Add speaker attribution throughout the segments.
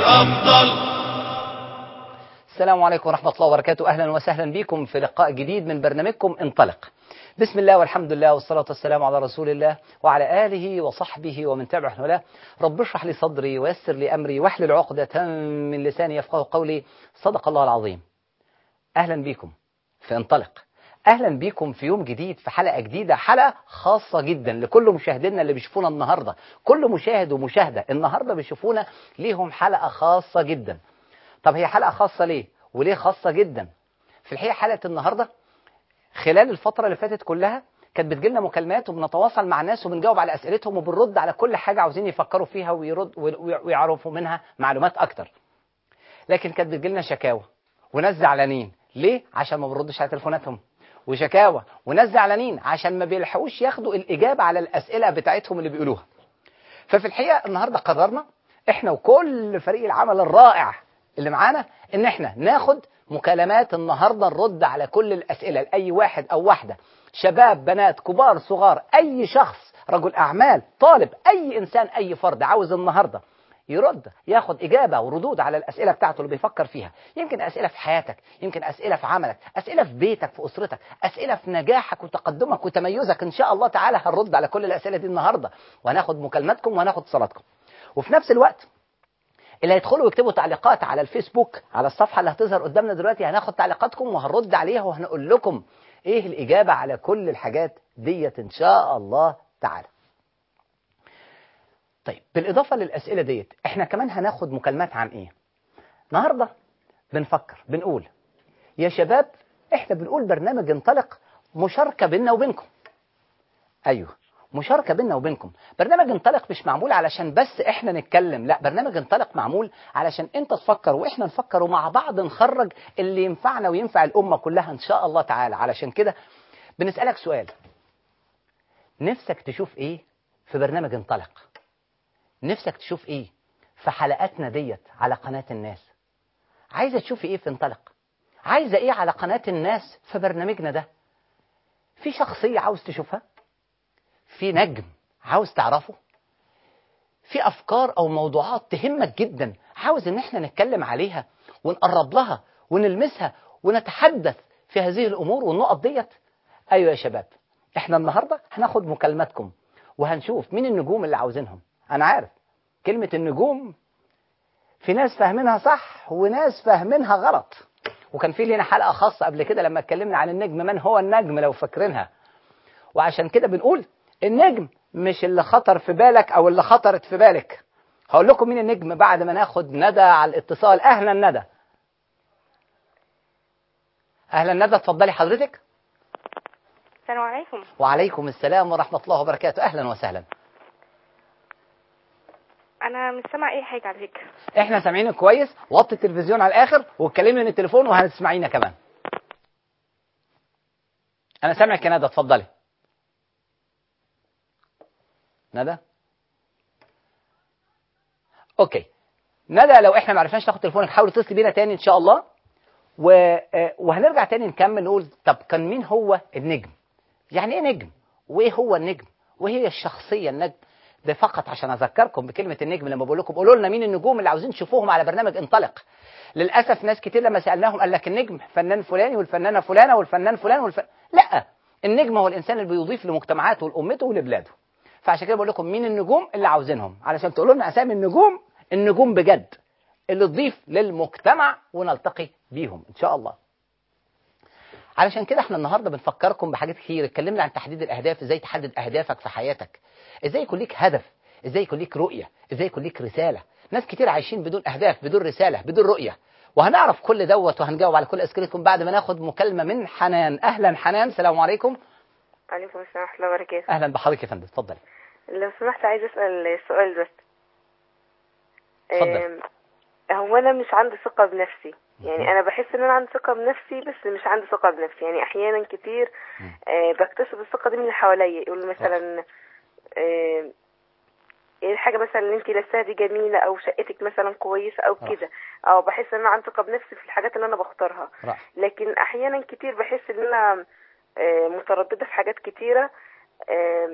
Speaker 1: أفضل
Speaker 2: السلام عليكم ورحمة الله وبركاته أهلا وسهلا بكم في لقاء جديد من برنامجكم انطلق بسم الله والحمد لله والصلاة والسلام على رسول الله وعلى آله وصحبه ومن تبعه له رب اشرح لي صدري ويسر لي أمري واحلل عقدة من لساني يفقه قولي صدق الله العظيم أهلا بكم في انطلق أهلا بكم في يوم جديد في حلقة جديدة حلقة خاصة جدا لكل مشاهدينا اللي بيشوفونا النهاردة كل مشاهد ومشاهدة النهاردة بيشوفونا ليهم حلقة خاصة جدا طب هي حلقة خاصة ليه وليه خاصة جدا في الحقيقة حلقة النهاردة خلال الفترة اللي فاتت كلها كانت بتجيلنا مكالمات وبنتواصل مع الناس وبنجاوب على أسئلتهم وبنرد على كل حاجة عاوزين يفكروا فيها ويرد ويعرفوا منها معلومات أكتر لكن كانت بتجيلنا شكاوى وناس زعلانين ليه؟ عشان ما بنردش على تليفوناتهم وشكاوى وناس زعلانين عشان ما بيلحقوش ياخدوا الإجابة على الأسئلة بتاعتهم اللي بيقولوها ففي الحقيقة النهاردة قررنا احنا وكل فريق العمل الرائع اللي معانا ان احنا ناخد مكالمات النهارده نرد على كل الاسئله لاي واحد او واحده شباب بنات كبار صغار اي شخص رجل اعمال طالب اي انسان اي فرد عاوز النهارده يرد ياخد اجابه وردود على الاسئله بتاعته اللي بيفكر فيها يمكن اسئله في حياتك يمكن اسئله في عملك اسئله في بيتك في اسرتك اسئله في نجاحك وتقدمك وتميزك ان شاء الله تعالى هنرد على كل الاسئله دي النهارده وهناخد مكالماتكم وهناخد اتصالاتكم وفي نفس الوقت اللي هيدخلوا ويكتبوا تعليقات على الفيسبوك على الصفحة اللي هتظهر قدامنا دلوقتي هناخد تعليقاتكم وهنرد عليها وهنقول لكم ايه الإجابة على كل الحاجات ديت إن شاء الله تعالى طيب بالإضافة للأسئلة ديت احنا كمان هناخد مكالمات عن ايه النهاردة بنفكر بنقول يا شباب احنا بنقول برنامج انطلق مشاركة بيننا وبينكم ايوه مشاركة بيننا وبينكم برنامج انطلق مش معمول علشان بس احنا نتكلم لا برنامج انطلق معمول علشان انت تفكر واحنا نفكر ومع بعض نخرج اللي ينفعنا وينفع الأمة كلها ان شاء الله تعالى علشان كده بنسألك سؤال نفسك تشوف ايه في برنامج انطلق نفسك تشوف ايه في حلقاتنا ديت على قناة الناس عايزة تشوفي ايه في انطلق عايزة ايه على قناة الناس في برنامجنا ده في شخصية عاوز تشوفها في نجم عاوز تعرفه في افكار او موضوعات تهمك جدا عاوز ان احنا نتكلم عليها ونقرب لها ونلمسها ونتحدث في هذه الامور والنقط ديت ايوه يا شباب احنا النهارده هناخد مكالماتكم وهنشوف مين النجوم اللي عاوزينهم انا عارف كلمه النجوم في ناس فاهمينها صح وناس فاهمينها غلط وكان في لنا حلقه خاصه قبل كده لما اتكلمنا عن النجم من هو النجم لو فاكرينها وعشان كده بنقول النجم مش اللي خطر في بالك او اللي خطرت في بالك هقول لكم مين النجم بعد ما ناخد ندى على الاتصال اهلا ندى اهلا ندى اتفضلي حضرتك
Speaker 3: السلام عليكم
Speaker 2: وعليكم السلام ورحمه الله وبركاته اهلا وسهلا
Speaker 3: انا مش سامعه اي حاجه على فكره
Speaker 2: احنا سامعينك كويس وطي التلفزيون على الاخر واتكلمي من التليفون وهتسمعينا كمان انا سامعك يا ندى اتفضلي ندى اوكي ندى لو احنا ما عرفناش ناخد تليفونك حاول تتصلي بينا تاني ان شاء الله و... وهنرجع تاني نكمل نقول طب كان مين هو النجم يعني ايه نجم وايه هو النجم وايه هي الشخصيه النجم ده فقط عشان اذكركم بكلمه النجم لما بقول لكم قولوا لنا مين النجوم اللي عاوزين تشوفوهم على برنامج انطلق للاسف ناس كتير لما سالناهم قال لك النجم فنان فلاني والفنانه فلانه والفنان فلان والفن... لا النجم هو الانسان اللي بيضيف لمجتمعاته ولامته ولبلاده فعشان كده بقول لكم مين النجوم اللي عاوزينهم علشان تقولوا لنا اسامي النجوم النجوم بجد اللي تضيف للمجتمع ونلتقي بيهم ان شاء الله علشان كده احنا النهارده بنفكركم بحاجات كتير اتكلمنا عن تحديد الاهداف ازاي تحدد اهدافك في حياتك ازاي يكون ليك هدف ازاي يكون ليك رؤيه ازاي يكون ليك رساله ناس كتير عايشين بدون اهداف بدون رساله بدون رؤيه وهنعرف كل دوت وهنجاوب على كل اسئلتكم بعد ما ناخد مكالمه من حنان اهلا حنان السلام عليكم
Speaker 3: عليكم السلام ورحمه الله وبركاته
Speaker 2: اهلا بحضرتك يا فندم اتفضلي
Speaker 3: لو سمحت عايز اسال السؤال بس
Speaker 2: اتفضل.
Speaker 3: آم، هو انا مش عندي ثقه بنفسي يعني انا بحس ان انا عندي ثقه بنفسي بس مش عندي ثقه بنفسي يعني احيانا كتير آه، بكتسب الثقه دي من اللي حواليا يقول مثلا آه، ايه الحاجه مثلا اللي انت لابساها دي جميله او شقتك مثلا كويسه او
Speaker 2: رائع.
Speaker 3: كده او بحس ان انا عندي ثقه بنفسي في الحاجات اللي انا بختارها
Speaker 2: رائع.
Speaker 3: لكن احيانا كتير بحس ان انا آه، متردده في حاجات كتيره آم،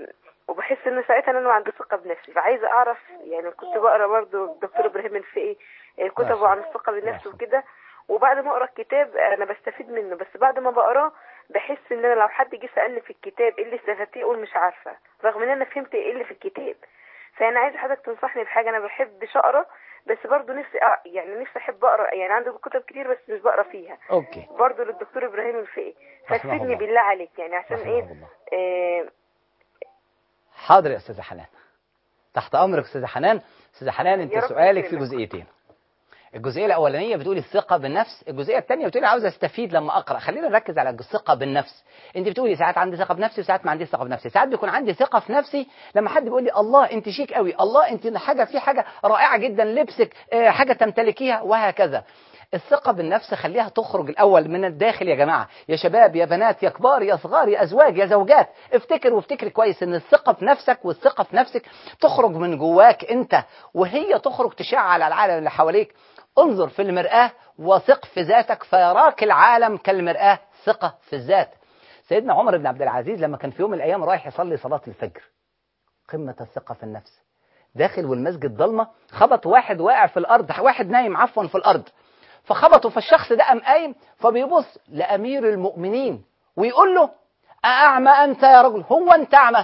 Speaker 3: وبحس ان ساعتها انا ما عندي ثقه بنفسي فعايزه اعرف يعني كنت بقرا برضو الدكتور ابراهيم الفقي آه، كتبه عن الثقه بالنفس وكده وبعد ما اقرا الكتاب انا بستفيد منه بس بعد ما بقراه بحس ان انا لو حد جه سالني في الكتاب ايه اللي استفدتيه اقول مش عارفه رغم ان انا فهمت ايه اللي في الكتاب فانا عايزه حضرتك تنصحني بحاجه انا بحبش اقرا بس برضو نفسي أ... يعني نفسي احب اقرا يعني عندي كتب كتير بس مش بقرا فيها
Speaker 2: اوكي
Speaker 3: برضو للدكتور ابراهيم الفقي
Speaker 2: رحمه
Speaker 3: فافيدني
Speaker 2: الله.
Speaker 3: بالله عليك يعني عشان
Speaker 2: رحمه
Speaker 3: ايه
Speaker 2: الله.
Speaker 3: آه،
Speaker 2: حاضر يا استاذه حنان تحت امرك استاذه حنان استاذه حنان انت
Speaker 3: يا رب
Speaker 2: سؤالك في
Speaker 3: يكرمك.
Speaker 2: جزئيتين الجزئيه الاولانيه بتقولي الثقه بالنفس الجزئيه الثانيه بتقولي عاوز استفيد لما اقرا خلينا نركز على الثقه بالنفس انت بتقولي ساعات عندي ثقه بنفسي وساعات ما عنديش ثقه بنفسي ساعات بيكون عندي ثقه في نفسي لما حد بيقول لي الله انت شيك قوي الله انت حاجه في حاجه رائعه جدا لبسك آه، حاجه تمتلكيها وهكذا الثقة بالنفس خليها تخرج الأول من الداخل يا جماعة يا شباب يا بنات يا كبار يا صغار يا أزواج يا زوجات افتكر وافتكر كويس إن الثقة في نفسك والثقة في نفسك تخرج من جواك أنت وهي تخرج تشع على العالم اللي حواليك انظر في المرآة وثق في ذاتك فيراك العالم كالمرآة ثقة في الذات سيدنا عمر بن عبد العزيز لما كان في يوم من الأيام رايح يصلي صلاة الفجر قمة الثقة في النفس داخل والمسجد ضلمة خبط واحد واقع في الأرض واحد نايم عفوا في الأرض فخبطوا فالشخص ده قام قايم فبيبص لأمير المؤمنين ويقول له أأعمى أنت يا رجل هو أنت أعمى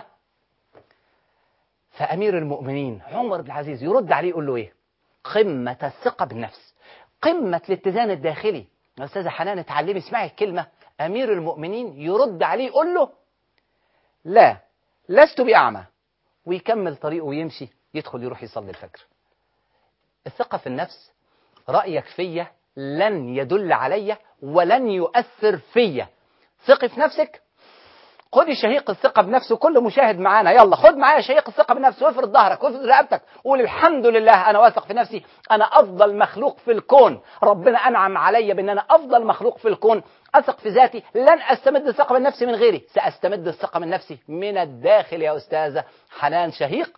Speaker 2: فأمير المؤمنين عمر بن العزيز يرد عليه يقول له إيه قمة الثقة بالنفس قمة الاتزان الداخلي يا أستاذة حنان اتعلمي اسمعي الكلمة أمير المؤمنين يرد عليه يقول له لا لست بأعمى ويكمل طريقه ويمشي يدخل يروح يصلي الفجر الثقة في النفس رأيك فيا لن يدل علي ولن يؤثر فيا ثقي في نفسك خدي شهيق الثقة بنفسه كل مشاهد معانا يلا خد معايا شهيق الثقة بنفسه وافرد ظهرك وافرد رقبتك قول الحمد لله أنا واثق في نفسي أنا أفضل مخلوق في الكون ربنا أنعم علي بأن أنا أفضل مخلوق في الكون أثق في ذاتي لن أستمد الثقة من نفسي من غيري سأستمد الثقة من نفسي من الداخل يا أستاذة حنان شهيق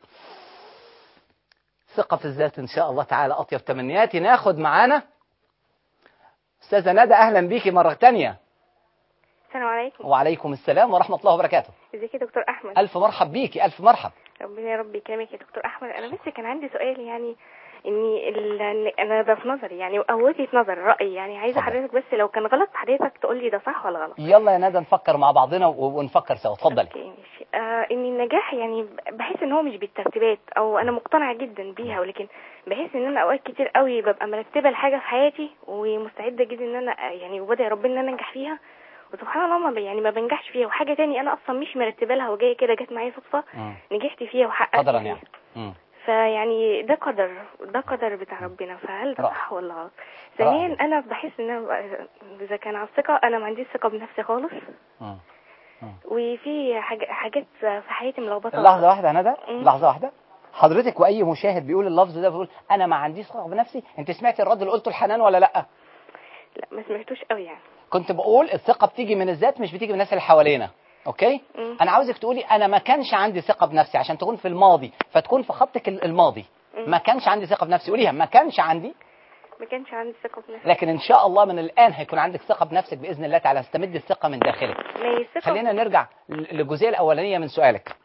Speaker 2: ثقة في الذات إن شاء الله تعالى أطيب تمنياتي ناخد معانا أستاذة ندى أهلا بيكي مرة تانية
Speaker 1: السلام عليكم
Speaker 2: وعليكم السلام ورحمة الله وبركاته
Speaker 1: ازيك يا دكتور احمد
Speaker 2: ألف مرحب بيكي ألف مرحب
Speaker 1: ربنا يا رب يكرمك يا دكتور احمد انا بس كان عندي سؤال يعني اني ال... انا ده في نظري يعني او وجهه نظر رايي يعني عايزه
Speaker 2: اتفضل.
Speaker 1: حضرتك بس لو كان غلط حضرتك تقول لي ده صح ولا غلط
Speaker 2: يلا يا ندى نفكر مع بعضنا و- ونفكر سوا اتفضلي
Speaker 1: اوكي ماشي آه ان النجاح يعني بحس ان هو مش بالترتيبات او انا مقتنعه جدا بيها ولكن بحس ان انا اوقات كتير قوي ببقى مرتبه الحاجه في حياتي ومستعده جدا ان انا يعني وبدعي ربنا ان انا انجح فيها وسبحان الله ما ب- يعني ما بنجحش فيها وحاجه تاني انا اصلا مش مرتبه لها وجايه كده جت معايا صدفه
Speaker 2: مم.
Speaker 1: نجحت فيها وحققت
Speaker 2: قدرا
Speaker 1: فيها
Speaker 2: يعني مم.
Speaker 1: فيعني ده قدر ده قدر بتاع ربنا فهل ده
Speaker 2: رائع.
Speaker 1: صح ولا غلط
Speaker 2: رائع.
Speaker 1: ثانيا انا بحس ان انا بقى- اذا كان على الثقه انا ما عنديش ثقه بنفسي خالص
Speaker 2: مم.
Speaker 1: وفي حاجة حاجات في حياتي ملخبطه
Speaker 2: لحظة واحدة يا ندى
Speaker 1: مم.
Speaker 2: لحظة واحدة حضرتك وأي مشاهد بيقول اللفظ ده بيقول أنا ما عنديش ثقة بنفسي أنت سمعتي الرد اللي قلته الحنان ولا لأ
Speaker 1: لا ما سمعتوش قوي يعني
Speaker 2: كنت بقول الثقة بتيجي من الذات مش بتيجي من الناس اللي حوالينا اوكي
Speaker 1: مم.
Speaker 2: انا عاوزك تقولي انا ما كانش عندي ثقة بنفسي عشان تكون في الماضي فتكون في خطك ال- الماضي
Speaker 1: مم.
Speaker 2: ما كانش عندي ثقة بنفسي قوليها ما كانش عندي
Speaker 1: ما كانش عندي ثقه بنفسي
Speaker 2: لكن ان شاء الله من الان هيكون عندك ثقة بنفسك باذن الله تعالى استمد الثقة من داخلك
Speaker 1: ما هي الثقه
Speaker 2: خلينا نرجع ل- للجزئية الاولانية من سؤالك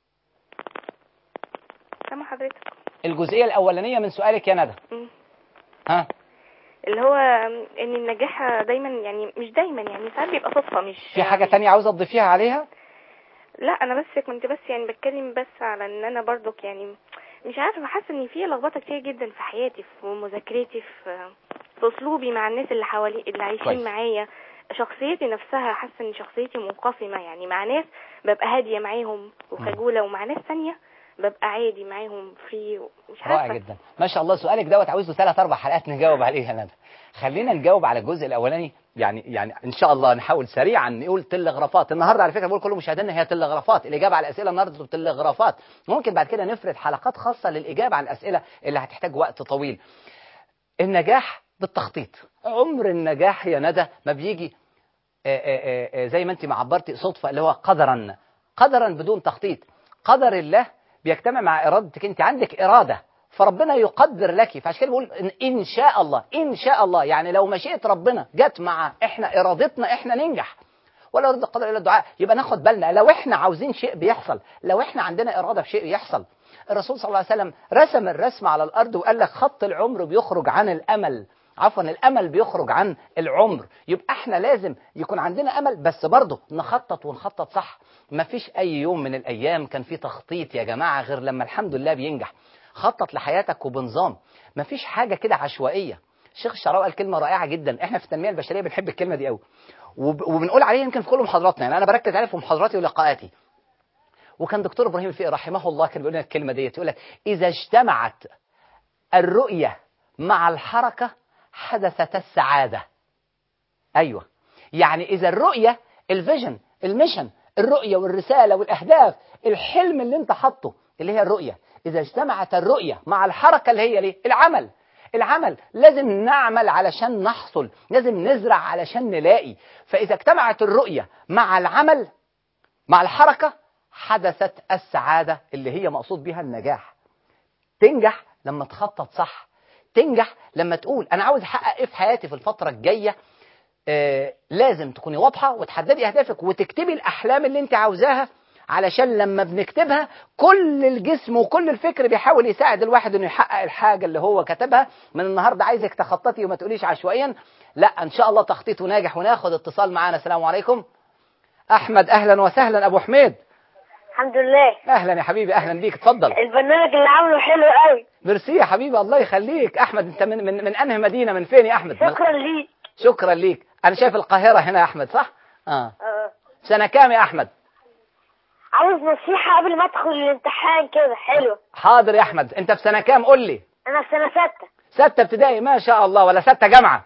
Speaker 1: سامع حضرتك
Speaker 2: الجزئية الاولانية من سؤالك يا ندى
Speaker 1: مم.
Speaker 2: ها
Speaker 1: اللي هو ان النجاح دايما يعني مش دايما يعني ساعات بيبقى صدفه مش
Speaker 2: في حاجة تانية عاوزة تضيفيها عليها
Speaker 1: لا انا بس كنت بس يعني بتكلم بس على ان انا برضك يعني مش عارفه حاسه ان في لخبطه كتير جدا في حياتي في مذاكرتي في في اسلوبي مع الناس اللي حوالي اللي عايشين
Speaker 2: كويس.
Speaker 1: معايا شخصيتي نفسها حاسه ان شخصيتي منقسمه يعني مع ناس ببقى هاديه معاهم وخجوله ومع ناس تانية ببقى عادي معاهم فري مش عارفه
Speaker 2: رائع جدا ما شاء الله سؤالك دوت عاوز له ثلاث اربع حلقات نجاوب عليه يا ندى خلينا نجاوب على الجزء الاولاني يعني يعني ان شاء الله نحاول سريعا نقول تلغرافات النهارده على فكره بقول كل مشاهدينا هي تلغرافات الاجابه على الاسئله النهارده تلغرافات ممكن بعد كده نفرد حلقات خاصه للاجابه على الاسئله اللي هتحتاج وقت طويل النجاح بالتخطيط عمر النجاح يا ندى ما بيجي آه، آه، آه، زي ما انت ما عبرتي صدفه اللي هو قدرا قدرا بدون تخطيط قدر الله بيجتمع مع ارادتك انت عندك اراده فربنا يقدر لك فعشان كده بقول إن, ان شاء الله ان شاء الله يعني لو مشيئه ربنا جت مع احنا ارادتنا احنا ننجح ولا يرد القدر الا الدعاء يبقى ناخد بالنا لو احنا عاوزين شيء بيحصل لو احنا عندنا اراده في شيء يحصل الرسول صلى الله عليه وسلم رسم الرسم على الارض وقال لك خط العمر بيخرج عن الامل عفوا الامل بيخرج عن العمر يبقى احنا لازم يكون عندنا امل بس برضه نخطط ونخطط صح مفيش اي يوم من الايام كان في تخطيط يا جماعه غير لما الحمد لله بينجح خطط لحياتك وبنظام مفيش حاجه كده عشوائيه الشيخ الشعراوي قال كلمه رائعه جدا احنا في التنميه البشريه بنحب الكلمه دي قوي وب- وبنقول عليها يمكن في كل محاضراتنا يعني انا بركز عليها في محاضراتي ولقاءاتي وكان دكتور ابراهيم الفقي رحمه الله كان بيقول لنا الكلمه ديت يقول لك اذا اجتمعت الرؤيه مع الحركه حدثت السعاده ايوه يعني اذا الرؤيه الفيجن الميشن الرؤيه والرساله والاهداف الحلم اللي انت حاطه اللي هي الرؤيه اذا اجتمعت الرؤيه مع الحركه اللي هي ليه العمل العمل لازم نعمل علشان نحصل لازم نزرع علشان نلاقي فاذا اجتمعت الرؤيه مع العمل مع الحركه حدثت السعاده اللي هي مقصود بها النجاح تنجح لما تخطط صح تنجح لما تقول انا عاوز احقق ايه في حياتي في الفتره الجايه آه لازم تكوني واضحه وتحددي اهدافك وتكتبي الاحلام اللي انت عاوزاها علشان لما بنكتبها كل الجسم وكل الفكر بيحاول يساعد الواحد انه يحقق الحاجه اللي هو كتبها من النهارده عايزك تخططي وما تقوليش عشوائيا لا ان شاء الله تخطيطه ناجح وناخد اتصال معانا السلام عليكم احمد اهلا وسهلا ابو حميد
Speaker 4: الحمد لله
Speaker 2: اهلا يا حبيبي اهلا بيك اتفضل
Speaker 4: البرنامج اللي عامله حلو قوي
Speaker 2: ميرسي يا حبيبي الله يخليك احمد انت من من, من انهي مدينه من فين يا احمد
Speaker 4: شكرا ليك
Speaker 2: شكرا ليك انا شايف القاهره هنا يا احمد صح اه
Speaker 4: آه.
Speaker 2: سنه كام يا احمد
Speaker 4: عاوز نصيحة قبل ما ادخل الامتحان كده حلو
Speaker 2: حاضر يا احمد انت في سنه كام قول لي
Speaker 4: انا في سنة ستة
Speaker 2: ستة ابتدائي ما شاء الله ولا ستة جامعة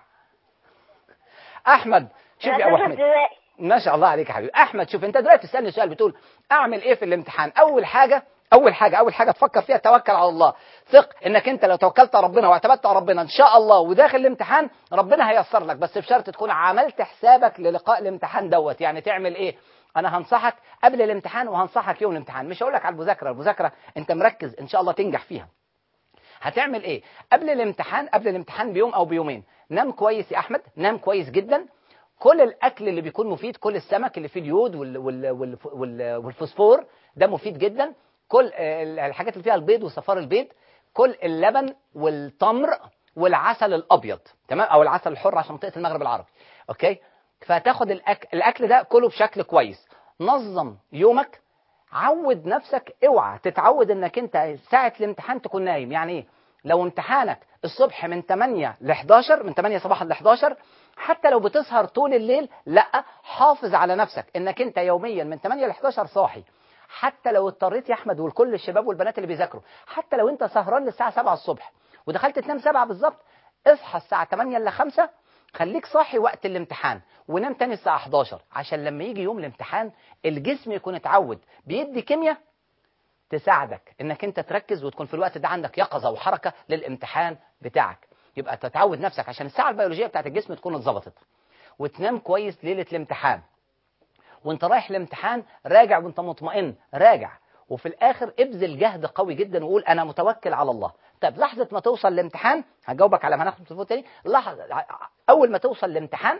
Speaker 2: أحمد شوف
Speaker 4: أنا
Speaker 2: يا أبو
Speaker 4: ستة
Speaker 2: حميد
Speaker 4: ابتدائي
Speaker 2: ما شاء الله عليك يا حبيبي أحمد شوف أنت دلوقتي تسألني سؤال بتقول أعمل إيه في الامتحان أول حاجة أول حاجة أول حاجة تفكر فيها توكل على الله ثق إنك أنت لو توكلت على ربنا واعتمدت على ربنا إن شاء الله وداخل الامتحان ربنا هيسر لك بس بشرط تكون عملت حسابك للقاء الامتحان دوت يعني تعمل إيه انا هنصحك قبل الامتحان وهنصحك يوم الامتحان مش هقول لك على المذاكره المذاكره انت مركز ان شاء الله تنجح فيها هتعمل ايه قبل الامتحان قبل الامتحان بيوم او بيومين نام كويس يا احمد نام كويس جدا كل الاكل اللي بيكون مفيد كل السمك اللي فيه اليود وال وال وال وال والفوسفور ده مفيد جدا كل آه، الحاجات اللي فيها البيض وصفار البيض كل اللبن والتمر والعسل الابيض تمام او العسل الحر عشان منطقه المغرب العربي اوكي فتاخد الأكل, الاكل ده كله بشكل كويس نظم يومك عود نفسك اوعى تتعود انك انت ساعه الامتحان تكون نايم يعني ايه لو امتحانك الصبح من 8 ل 11 من 8 صباحا ل 11 حتى لو بتسهر طول الليل لا حافظ على نفسك انك انت يوميا من 8 ل 11 صاحي حتى لو اضطريت يا احمد والكل الشباب والبنات اللي بيذاكروا حتى لو انت سهران للساعه 7 الصبح ودخلت تنام 7 بالظبط اصحى الساعه 8 ل 5 خليك صاحي وقت الامتحان ونام تاني الساعه 11 عشان لما يجي يوم الامتحان الجسم يكون اتعود بيدي كيمياء تساعدك انك انت تركز وتكون في الوقت ده عندك يقظه وحركه للامتحان بتاعك يبقى تتعود نفسك عشان الساعه البيولوجيه بتاعت الجسم تكون اتظبطت وتنام كويس ليله الامتحان وانت رايح الامتحان راجع وانت مطمئن راجع وفي الاخر ابذل جهد قوي جدا وقول انا متوكل على الله طب لحظه ما توصل الامتحان هجاوبك على ما هناخد تليفون تاني لحظه اول ما توصل الامتحان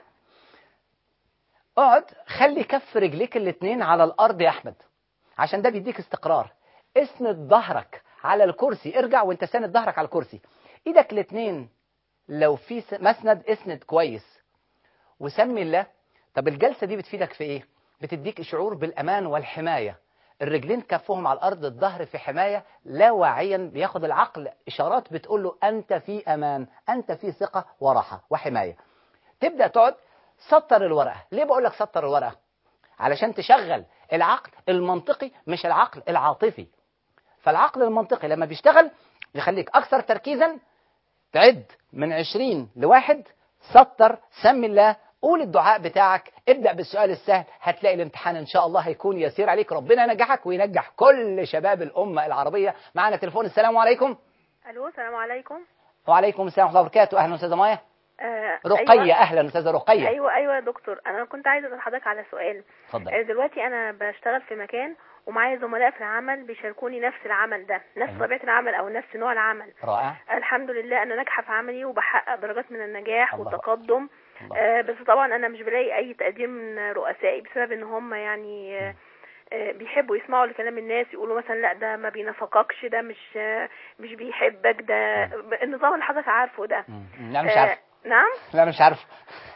Speaker 2: اقعد خلي كف رجليك الاتنين على الارض يا احمد عشان ده بيديك استقرار اسند ظهرك على الكرسي ارجع وانت ساند ظهرك على الكرسي ايدك الاتنين لو في س- مسند اسند كويس وسمي الله طب الجلسه دي بتفيدك في ايه بتديك شعور بالامان والحمايه الرجلين كفهم على الارض الظهر في حمايه لا واعيا بياخد العقل اشارات بتقول له انت في امان انت في ثقه وراحه وحمايه تبدا تقعد سطر الورقه ليه بقول لك سطر الورقه علشان تشغل العقل المنطقي مش العقل العاطفي فالعقل المنطقي لما بيشتغل يخليك اكثر تركيزا تعد من عشرين لواحد سطر سمي الله قول الدعاء بتاعك ابدأ بالسؤال السهل هتلاقي الامتحان ان شاء الله هيكون يسير عليك ربنا ينجحك وينجح كل شباب الأمة العربية معنا تليفون السلام عليكم
Speaker 5: الو السلام عليكم
Speaker 2: وعليكم السلام ورحمة الله وبركاته أهلا أستاذة مايا
Speaker 5: آه
Speaker 2: رقية
Speaker 5: أيوة.
Speaker 2: أهلا أستاذة رقية
Speaker 5: ايوه ايوه يا دكتور انا كنت عايزه اسال حضرتك على سؤال
Speaker 2: اتفضل
Speaker 5: آه، دلوقتي انا بشتغل في مكان ومعايا زملاء في العمل بيشاركوني نفس العمل ده نفس
Speaker 2: أيوة.
Speaker 5: طبيعه العمل او نفس نوع العمل
Speaker 2: رائع
Speaker 5: الحمد لله انا ناجحه في عملي وبحقق درجات من النجاح
Speaker 2: الله.
Speaker 5: والتقدم
Speaker 2: الله.
Speaker 5: آه، بس طبعا انا مش بلاقي اي تقدير من رؤسائي بسبب ان هم يعني آه، آه، بيحبوا يسمعوا لكلام الناس يقولوا مثلا لا ده ما بينافقكش ده مش آه، مش بيحبك ده النظام اللي حضرتك عارفه ده
Speaker 2: مم. مم. لا مش
Speaker 5: آه،
Speaker 2: عارف
Speaker 5: نعم
Speaker 2: لا مش عارف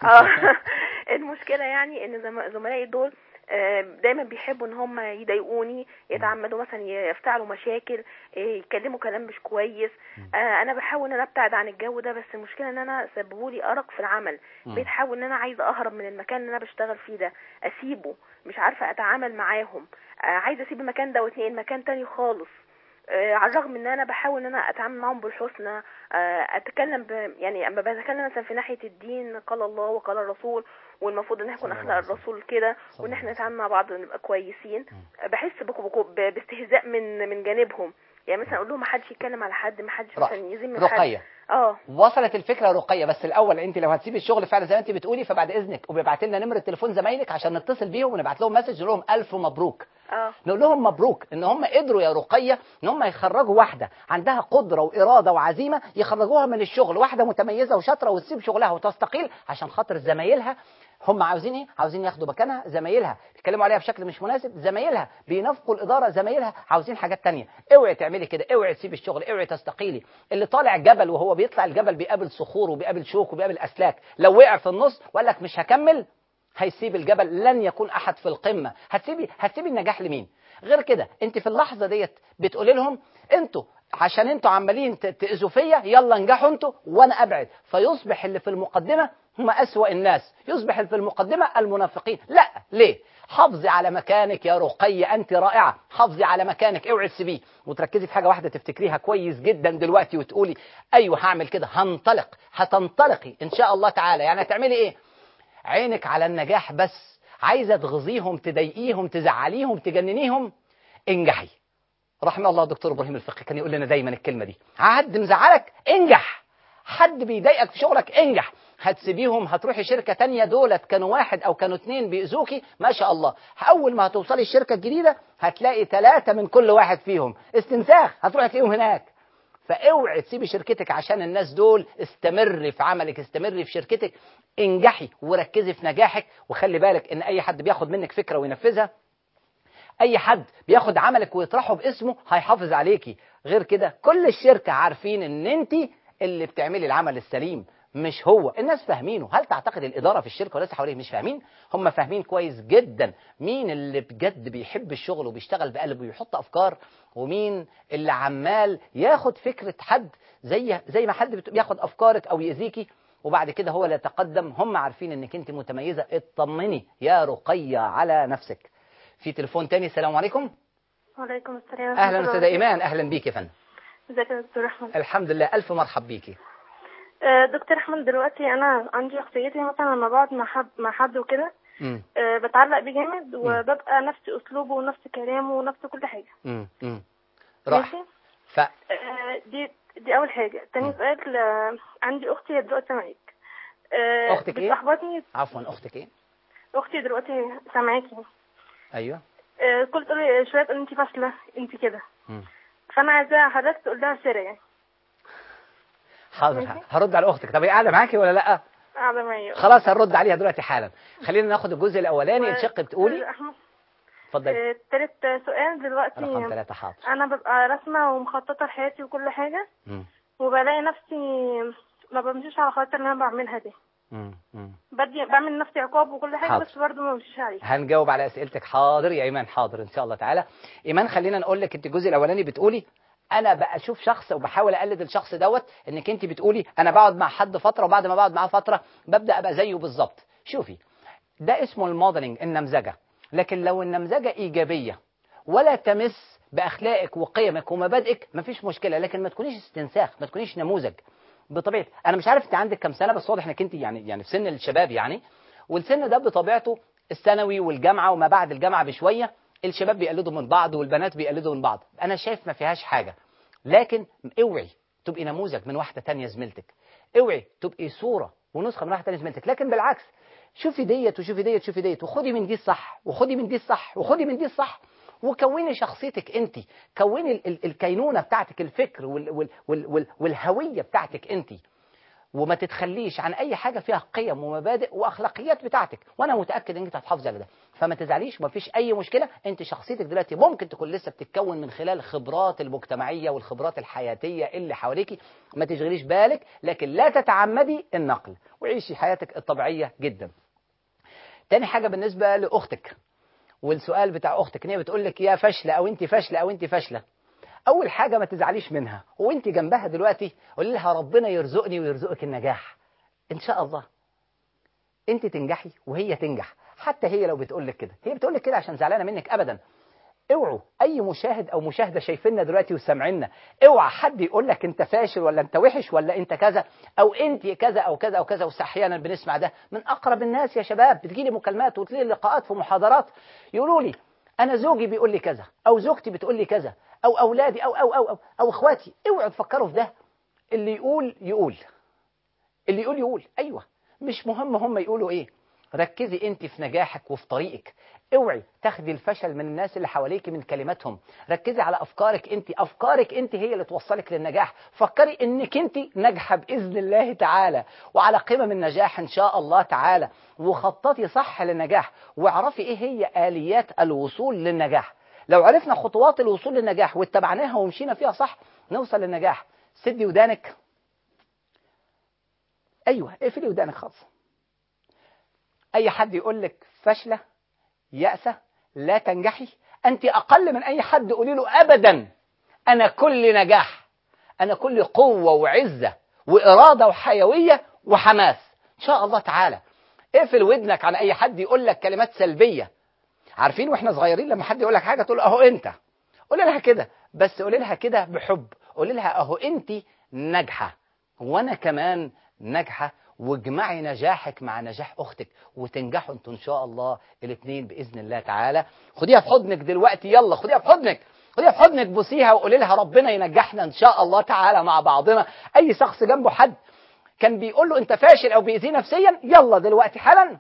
Speaker 5: اه المشكله يعني ان زم- زملائي دول آه، دايما بيحبوا ان هم يضايقوني يتعمدوا مثلا يفتعلوا مشاكل آه، يتكلموا كلام مش كويس آه، انا بحاول ان انا ابتعد عن الجو ده بس المشكله ان انا سببوا لي ارق في العمل
Speaker 2: مم.
Speaker 5: بقيت احاول ان انا عايزه اهرب من المكان اللي انا بشتغل فيه ده اسيبه مش عارفه اتعامل معاهم آه، عايزه اسيب المكان ده واتنقل مكان تاني خالص آه، على الرغم ان انا بحاول ان انا اتعامل معاهم بالحسنى آه، اتكلم ب... يعني اما بتكلم مثلا في ناحيه الدين قال الله وقال الرسول والمفروض ان احنا نكون
Speaker 2: صلى الله
Speaker 5: اخلاق
Speaker 2: عليه وسلم.
Speaker 5: الرسول كده
Speaker 2: صلى
Speaker 5: وان
Speaker 2: الله
Speaker 5: احنا
Speaker 2: عليه
Speaker 5: نتعامل مع بعض ونبقى كويسين بحس بك- بك- ب- باستهزاء من من جانبهم يعني مثلا اقول لهم ما حدش يتكلم على حد ما حدش
Speaker 2: رأي.
Speaker 5: مثلا يذم من حد
Speaker 2: رقية
Speaker 5: اه
Speaker 2: وصلت الفكره رقيه بس الاول انت لو هتسيبي الشغل فعلا زي ما انت بتقولي فبعد اذنك وبيبعت لنا نمره تليفون زمايلك عشان نتصل بيهم ونبعت لهم مسج نقول لهم الف مبروك
Speaker 5: اه
Speaker 2: نقول لهم مبروك ان هم قدروا يا رقيه ان هم يخرجوا واحده عندها قدره واراده وعزيمه يخرجوها من الشغل واحده متميزه وشاطره وتسيب شغلها وتستقيل عشان خاطر زمايلها هم عاوزين ايه عاوزين ياخدوا مكانها زمايلها بيتكلموا عليها بشكل مش مناسب زمايلها بينافقوا الاداره زمايلها عاوزين حاجات تانية اوعي تعملي كده اوعي تسيبي الشغل اوعي تستقيلي اللي طالع جبل وهو بيطلع الجبل بيقابل صخور وبيقابل شوك وبيقابل اسلاك لو وقع في النص وقال لك مش هكمل هيسيب الجبل لن يكون احد في القمه هتسيبي هتسيبي النجاح لمين غير كده انت في اللحظه ديت بتقولي لهم انتوا عشان انتوا عمالين ت- تاذوا فيا يلا انجحوا انتوا وانا ابعد فيصبح اللي في المقدمه هم اسوا الناس يصبح اللي في المقدمه المنافقين لا ليه حافظي على مكانك يا رقية أنت رائعة حافظي على مكانك اوعي تسيبيه وتركزي في حاجة واحدة تفتكريها كويس جدا دلوقتي وتقولي أيوه هعمل كده هنطلق هتنطلقي إن شاء الله تعالى يعني هتعملي إيه عينك على النجاح بس عايزة تغزيهم تضايقيهم تزعليهم تجننيهم انجحي رحم الله دكتور ابراهيم الفقي كان يقول لنا دايما الكلمه دي حد مزعلك انجح حد بيضايقك في شغلك انجح هتسيبيهم هتروحي شركه تانية دولت كانوا واحد او كانوا اتنين بيأذوكي ما شاء الله اول ما هتوصلي الشركه الجديده هتلاقي ثلاثه من كل واحد فيهم استنساخ هتروحي تلاقيهم هناك فاوعي تسيبي شركتك عشان الناس دول استمري في عملك استمري في شركتك انجحي وركزي في نجاحك وخلي بالك ان اي حد بياخد منك فكره وينفذها اي حد بياخد عملك ويطرحه باسمه هيحافظ عليكي غير كده كل الشركه عارفين ان انت اللي بتعملي العمل السليم مش هو الناس فاهمينه هل تعتقد الاداره في الشركه والناس حواليه مش فاهمين هم فاهمين كويس جدا مين اللي بجد بيحب الشغل وبيشتغل بقلبه ويحط افكار ومين اللي عمال ياخد فكره حد زي زي ما حد بت- بياخد افكارك او يأذيكي وبعد كده هو اللي يتقدم هم عارفين انك انت متميزه اطمني يا رقيه على نفسك في تليفون تاني السلام عليكم
Speaker 4: وعليكم السلام
Speaker 2: اهلا استاذه ايمان اهلا بيك يا فندم
Speaker 4: ازيك يا دكتور احمد
Speaker 2: الحمد لله الف مرحب بيكي
Speaker 4: آه، دكتور احمد دلوقتي انا عندي شخصيتي مثلا لما بقعد مع حد مع حد وكده
Speaker 2: امم
Speaker 4: آه، بتعلق بيه جامد وببقى نفس اسلوبه ونفس كلامه ونفس كل حاجه
Speaker 2: امم امم راح
Speaker 4: ماشي
Speaker 2: ف
Speaker 4: آه، دي دي اول حاجه تاني سؤال آه، عندي اختي هي دلوقتي سامعاك آه،
Speaker 2: أختك إيه؟
Speaker 4: بتلخبطني
Speaker 2: عفوا اختك ايه
Speaker 4: اختي دلوقتي سامعاكي
Speaker 2: ايوه
Speaker 4: آه، كل تقولي شويه تقولي انت فاشله انت كده
Speaker 2: مم.
Speaker 4: فانا عايزاها حضرتك تقول لها سر يعني
Speaker 2: حاضر
Speaker 4: ماشي.
Speaker 2: هرد على اختك طب هي قاعده معاكي ولا لا
Speaker 4: قاعده معايا
Speaker 2: خلاص هنرد عليها دلوقتي حالا خلينا ناخد الجزء الاولاني
Speaker 4: و-
Speaker 2: الشق بتقولي
Speaker 4: آه، احمد
Speaker 2: اتفضلي
Speaker 4: آه، تالت سؤال دلوقتي
Speaker 2: رقم ثلاثة حاضر
Speaker 4: انا ببقى راسمه ومخططه لحياتي وكل حاجه
Speaker 2: مم.
Speaker 4: وبلاقي نفسي ما بمشيش على الخطوات اللي انا بعملها دي
Speaker 2: مم. مم.
Speaker 4: بدي بعمل لنفسي عقاب وكل حاجه
Speaker 2: حاضر.
Speaker 4: بس برضه ما بمشيش عليها
Speaker 2: هنجاوب على اسئلتك حاضر يا ايمان حاضر ان شاء الله تعالى ايمان خلينا نقول لك انت الجزء الاولاني بتقولي انا بقى اشوف شخص وبحاول اقلد الشخص دوت انك انت بتقولي انا بقعد مع حد فتره وبعد ما بقعد معاه فتره ببدا ابقى زيه بالظبط شوفي ده اسمه الموديلنج النمذجه لكن لو النمذجه ايجابيه ولا تمس باخلاقك وقيمك ومبادئك مفيش مشكله لكن ما تكونيش استنساخ ما تكونيش نموذج بطبيعه انا مش عارف انت عندك كام سنه بس واضح انك انت يعني يعني في سن الشباب يعني والسن ده بطبيعته الثانوي والجامعه وما بعد الجامعه بشويه الشباب بيقلدوا من بعض والبنات بيقلدوا من بعض انا شايف ما فيهاش حاجه لكن اوعي تبقي نموذج من واحده تانية زميلتك اوعي تبقي صوره ونسخه من واحده تانية زميلتك لكن بالعكس شوفي ديت وشوفي ديت شوفي ديت وخدي من دي الصح وخدي من دي الصح وخدي من دي الصح وكوني شخصيتك انت كوني ال- ال- الكينونه بتاعتك الفكر وال وال وال وال والهويه بتاعتك انت وما تتخليش عن اي حاجه فيها قيم ومبادئ واخلاقيات بتاعتك وانا متاكد ان انت هتحافظي على ده فما تزعليش ما فيش اي مشكله انت شخصيتك دلوقتي ممكن تكون لسه بتتكون من خلال الخبرات المجتمعيه والخبرات الحياتيه اللي حواليكي ما تشغليش بالك لكن لا تتعمدي النقل وعيشي حياتك الطبيعيه جدا تاني حاجه بالنسبه لاختك والسؤال بتاع اختك ان هي بتقول لك يا فاشله او انت فاشله او انت فاشله اول حاجه ما تزعليش منها وانت جنبها دلوقتي قولي لها ربنا يرزقني ويرزقك النجاح ان شاء الله انت تنجحي وهي تنجح حتى هي لو بتقول لك كده هي بتقول لك كده عشان زعلانه منك ابدا اوعوا اي مشاهد او مشاهده شايفيننا دلوقتي وسامعيننا اوعى حد يقول لك انت فاشل ولا انت وحش ولا انت كذا او انت كذا او كذا او كذا واحيانا بنسمع ده من اقرب الناس يا شباب بتجيلي مكالمات وتجيلي لقاءات في محاضرات يقولوا لي انا زوجي بيقول لي كذا او زوجتي بتقول لي كذا او اولادي او او او او, أو اخواتي اوعوا تفكروا في ده اللي يقول يقول اللي يقول يقول ايوه مش مهم هم يقولوا ايه ركزي انت في نجاحك وفي طريقك اوعي تاخدي الفشل من الناس اللي حواليك من كلماتهم ركزي على افكارك انت افكارك انت هي اللي توصلك للنجاح فكري انك انت ناجحه باذن الله تعالى وعلى قمم النجاح ان شاء الله تعالى وخططي صح للنجاح واعرفي ايه هي اليات الوصول للنجاح لو عرفنا خطوات الوصول للنجاح واتبعناها ومشينا فيها صح نوصل للنجاح سدي ودانك ايوه اقفلي ودانك خالص اي حد يقول لك فاشله يأسة لا تنجحي أنت أقل من أي حد قولي له أبدا أنا كل نجاح أنا كل قوة وعزة وإرادة وحيوية وحماس إن شاء الله تعالى اقفل ودنك عن أي حد يقول لك كلمات سلبية عارفين واحنا صغيرين لما حد يقول لك حاجة تقول أهو أنت قولي لها كده بس قولي لها كده بحب قولي لها أهو أنت ناجحة وأنا كمان ناجحة واجمعي نجاحك مع نجاح اختك وتنجحوا انتوا ان شاء الله الاثنين باذن الله تعالى خديها في حضنك دلوقتي يلا خديها في حضنك خديها في حضنك بوسيها وقولي لها ربنا ينجحنا ان شاء الله تعالى مع بعضنا اي شخص جنبه حد كان بيقول له انت فاشل او بيأذيه نفسيا يلا دلوقتي حالا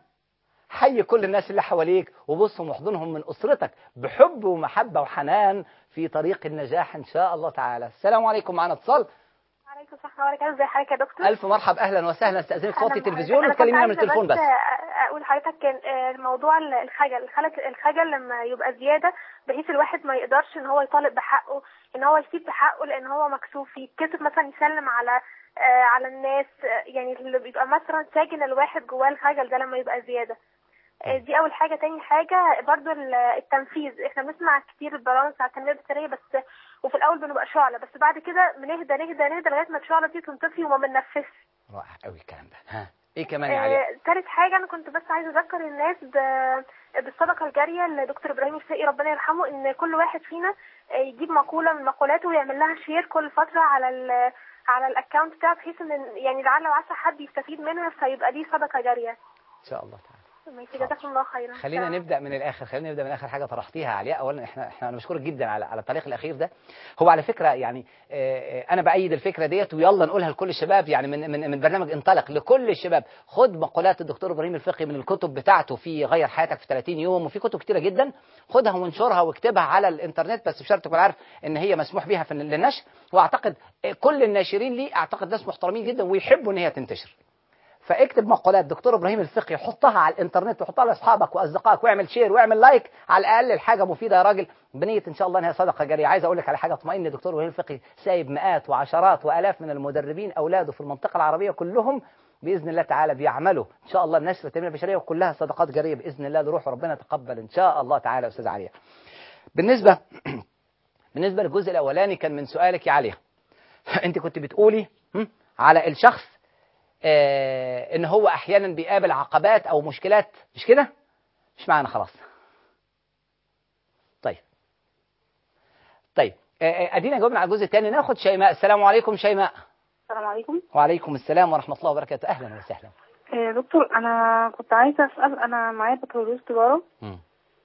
Speaker 2: حي كل الناس اللي حواليك وبصهم واحضنهم من اسرتك بحب ومحبه وحنان في طريق النجاح ان شاء الله تعالى السلام عليكم معنا اتصال
Speaker 4: عليكم الصحة وبركاته ازي حضرتك يا دكتور
Speaker 2: الف مرحب اهلا وسهلا استاذنك
Speaker 4: أهلا
Speaker 2: توطي
Speaker 4: بحضرتك.
Speaker 2: التلفزيون
Speaker 4: أنا كنت
Speaker 2: وتكلمينا من
Speaker 4: عايزة
Speaker 2: التليفون بس
Speaker 4: اقول لحضرتك كان آه، موضوع الخجل الخجل الخجل لما يبقى زيادة بحيث الواحد ما يقدرش ان هو يطالب بحقه ان هو يسيب بحقه لان هو مكسوف يتكسف مثلا يسلم على آه، على الناس آه، يعني اللي بيبقى مثلا ساكن الواحد جواه الخجل ده لما يبقى زيادة آه، دي اول حاجه تاني حاجه برضو ال- التنفيذ احنا بنسمع كتير البرامج بتاع التنميه البشريه بس وفي الاول بنبقى شعله بس بعد كده بنهدى نهدى نهدى لغايه ما الشعله دي تنطفي وما بننفذش
Speaker 2: رائع قوي الكلام ده ها ايه كمان يا علي
Speaker 4: آه، تالت حاجة أنا كنت بس عايزة أذكر الناس ب- بالصدقة الجارية لدكتور إبراهيم الفقي ربنا يرحمه إن كل واحد فينا آه، يجيب مقولة من مقولاته ويعمل لها شير كل فترة على ال على الأكونت بتاعه بحيث إن يعني لعل وعسى حد يستفيد منها فيبقى دي صدقة جارية
Speaker 2: ان شاء الله تعالى
Speaker 4: ماشي جزاكم الله خيرا
Speaker 2: خلينا
Speaker 4: سلام.
Speaker 2: نبدا من الاخر خلينا نبدا من اخر حاجه طرحتيها علياء اولا احنا احنا انا بشكرك جدا على على التعليق الاخير ده هو على فكره يعني آه، آه، انا بايد الفكره ديت ويلا نقولها لكل الشباب يعني من من من برنامج انطلق لكل الشباب خد مقولات الدكتور ابراهيم الفقي من الكتب بتاعته في غير حياتك في 30 يوم وفي كتب كتيره جدا خدها وانشرها واكتبها على الانترنت بس بشرط تكون عارف ان هي مسموح بيها في للنشر واعتقد آه، كل الناشرين ليه اعتقد ناس محترمين جدا ويحبوا ان هي تنتشر فاكتب مقولات دكتور ابراهيم الفقي حطها على الانترنت وحطها لاصحابك واصدقائك واعمل شير واعمل لايك على الاقل الحاجه مفيده يا راجل بنيه ان شاء الله انها صدقه جاريه عايز اقول لك على حاجه اطمئن دكتور ابراهيم الفقي سايب مئات وعشرات والاف من المدربين اولاده في المنطقه العربيه كلهم باذن الله تعالى بيعملوا ان شاء الله نشر التنميه البشريه وكلها صدقات جاريه باذن الله لروح وربنا يتقبل ان شاء الله تعالى يا استاذ عليا بالنسبه بالنسبه للجزء الاولاني كان من سؤالك يا عليا انت كنت بتقولي هم، على الشخص آه، ان هو احيانا بيقابل عقبات او مشكلات مش كده مش معانا خلاص طيب طيب آه، آه، ادينا جاوبنا على الجزء الثاني ناخد شيماء السلام عليكم شيماء
Speaker 6: السلام عليكم
Speaker 2: وعليكم السلام ورحمه الله وبركاته اهلا وسهلا
Speaker 6: آه، دكتور انا كنت عايزه اسال انا معايا بكالوريوس تجاره
Speaker 2: مم.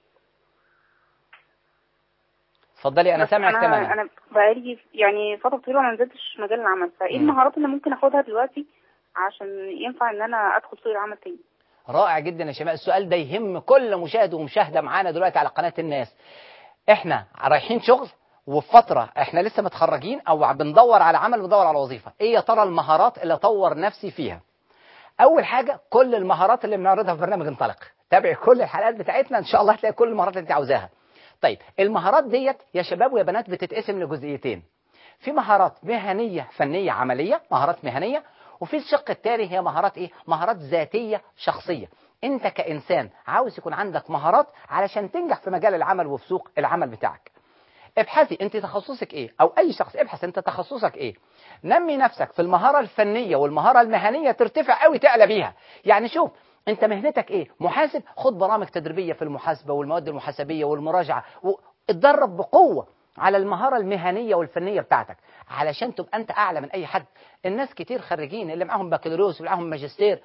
Speaker 2: اتفضلي انا
Speaker 6: بس
Speaker 2: سامعك
Speaker 6: انا
Speaker 2: تماما
Speaker 6: انا بقالي يعني فتره طويله ما نزلتش مجال العمل فايه
Speaker 2: مم.
Speaker 6: المهارات اللي ممكن اخدها دلوقتي عشان ينفع ان انا ادخل سوق العمل تاني
Speaker 2: رائع جدا يا شيماء السؤال ده يهم كل مشاهد ومشاهده معانا دلوقتي على قناه الناس احنا رايحين شغل وفي فتره احنا لسه متخرجين او بندور على عمل بندور على وظيفه ايه يا ترى المهارات اللي اطور نفسي فيها اول حاجه كل المهارات اللي بنعرضها في برنامج انطلق تابعي كل الحلقات بتاعتنا ان شاء الله هتلاقي كل المهارات اللي انت عاوزاها طيب المهارات ديت يا شباب ويا بنات بتتقسم لجزئيتين في مهارات مهنيه فنيه عمليه مهارات مهنيه وفي الشق الثاني هي مهارات ايه مهارات ذاتيه شخصيه انت كانسان عاوز يكون عندك مهارات علشان تنجح في مجال العمل وفي سوق العمل بتاعك ابحثي انت تخصصك ايه او اي شخص ابحث انت تخصصك ايه نمي نفسك في المهاره الفنيه والمهاره المهنيه ترتفع قوي تعلى بيها يعني شوف انت مهنتك ايه محاسب خد برامج تدريبيه في المحاسبه والمواد المحاسبيه والمراجعه اتدرب بقوه على المهاره المهنيه والفنيه بتاعتك علشان تبقى انت اعلى من اي حد الناس كتير خريجين اللي معاهم بكالوريوس واللي معاهم ماجستير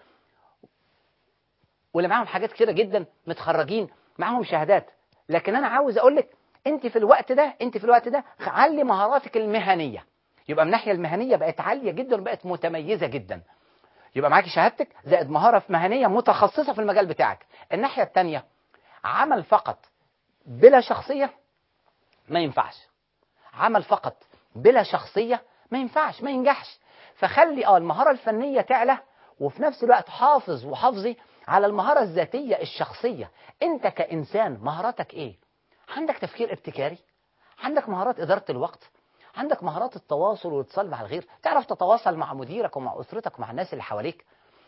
Speaker 2: واللي معاهم حاجات كتيره جدا متخرجين معاهم شهادات لكن انا عاوز اقول لك انت في الوقت ده انت في الوقت ده علي مهاراتك المهنيه يبقى من الناحيه المهنيه بقت عاليه جدا وبقت متميزه جدا يبقى معاكي شهادتك زائد مهاره في مهنيه متخصصه في المجال بتاعك الناحيه الثانيه عمل فقط بلا شخصيه ما ينفعش عمل فقط بلا شخصيه ما ينفعش ما ينجحش فخلي اه المهاره الفنيه تعلى وفي نفس الوقت حافظ وحافظي على المهاره الذاتيه الشخصيه انت كانسان مهاراتك ايه عندك تفكير ابتكاري عندك مهارات اداره الوقت عندك مهارات التواصل والاتصال مع الغير تعرف تتواصل مع مديرك ومع اسرتك ومع الناس اللي حواليك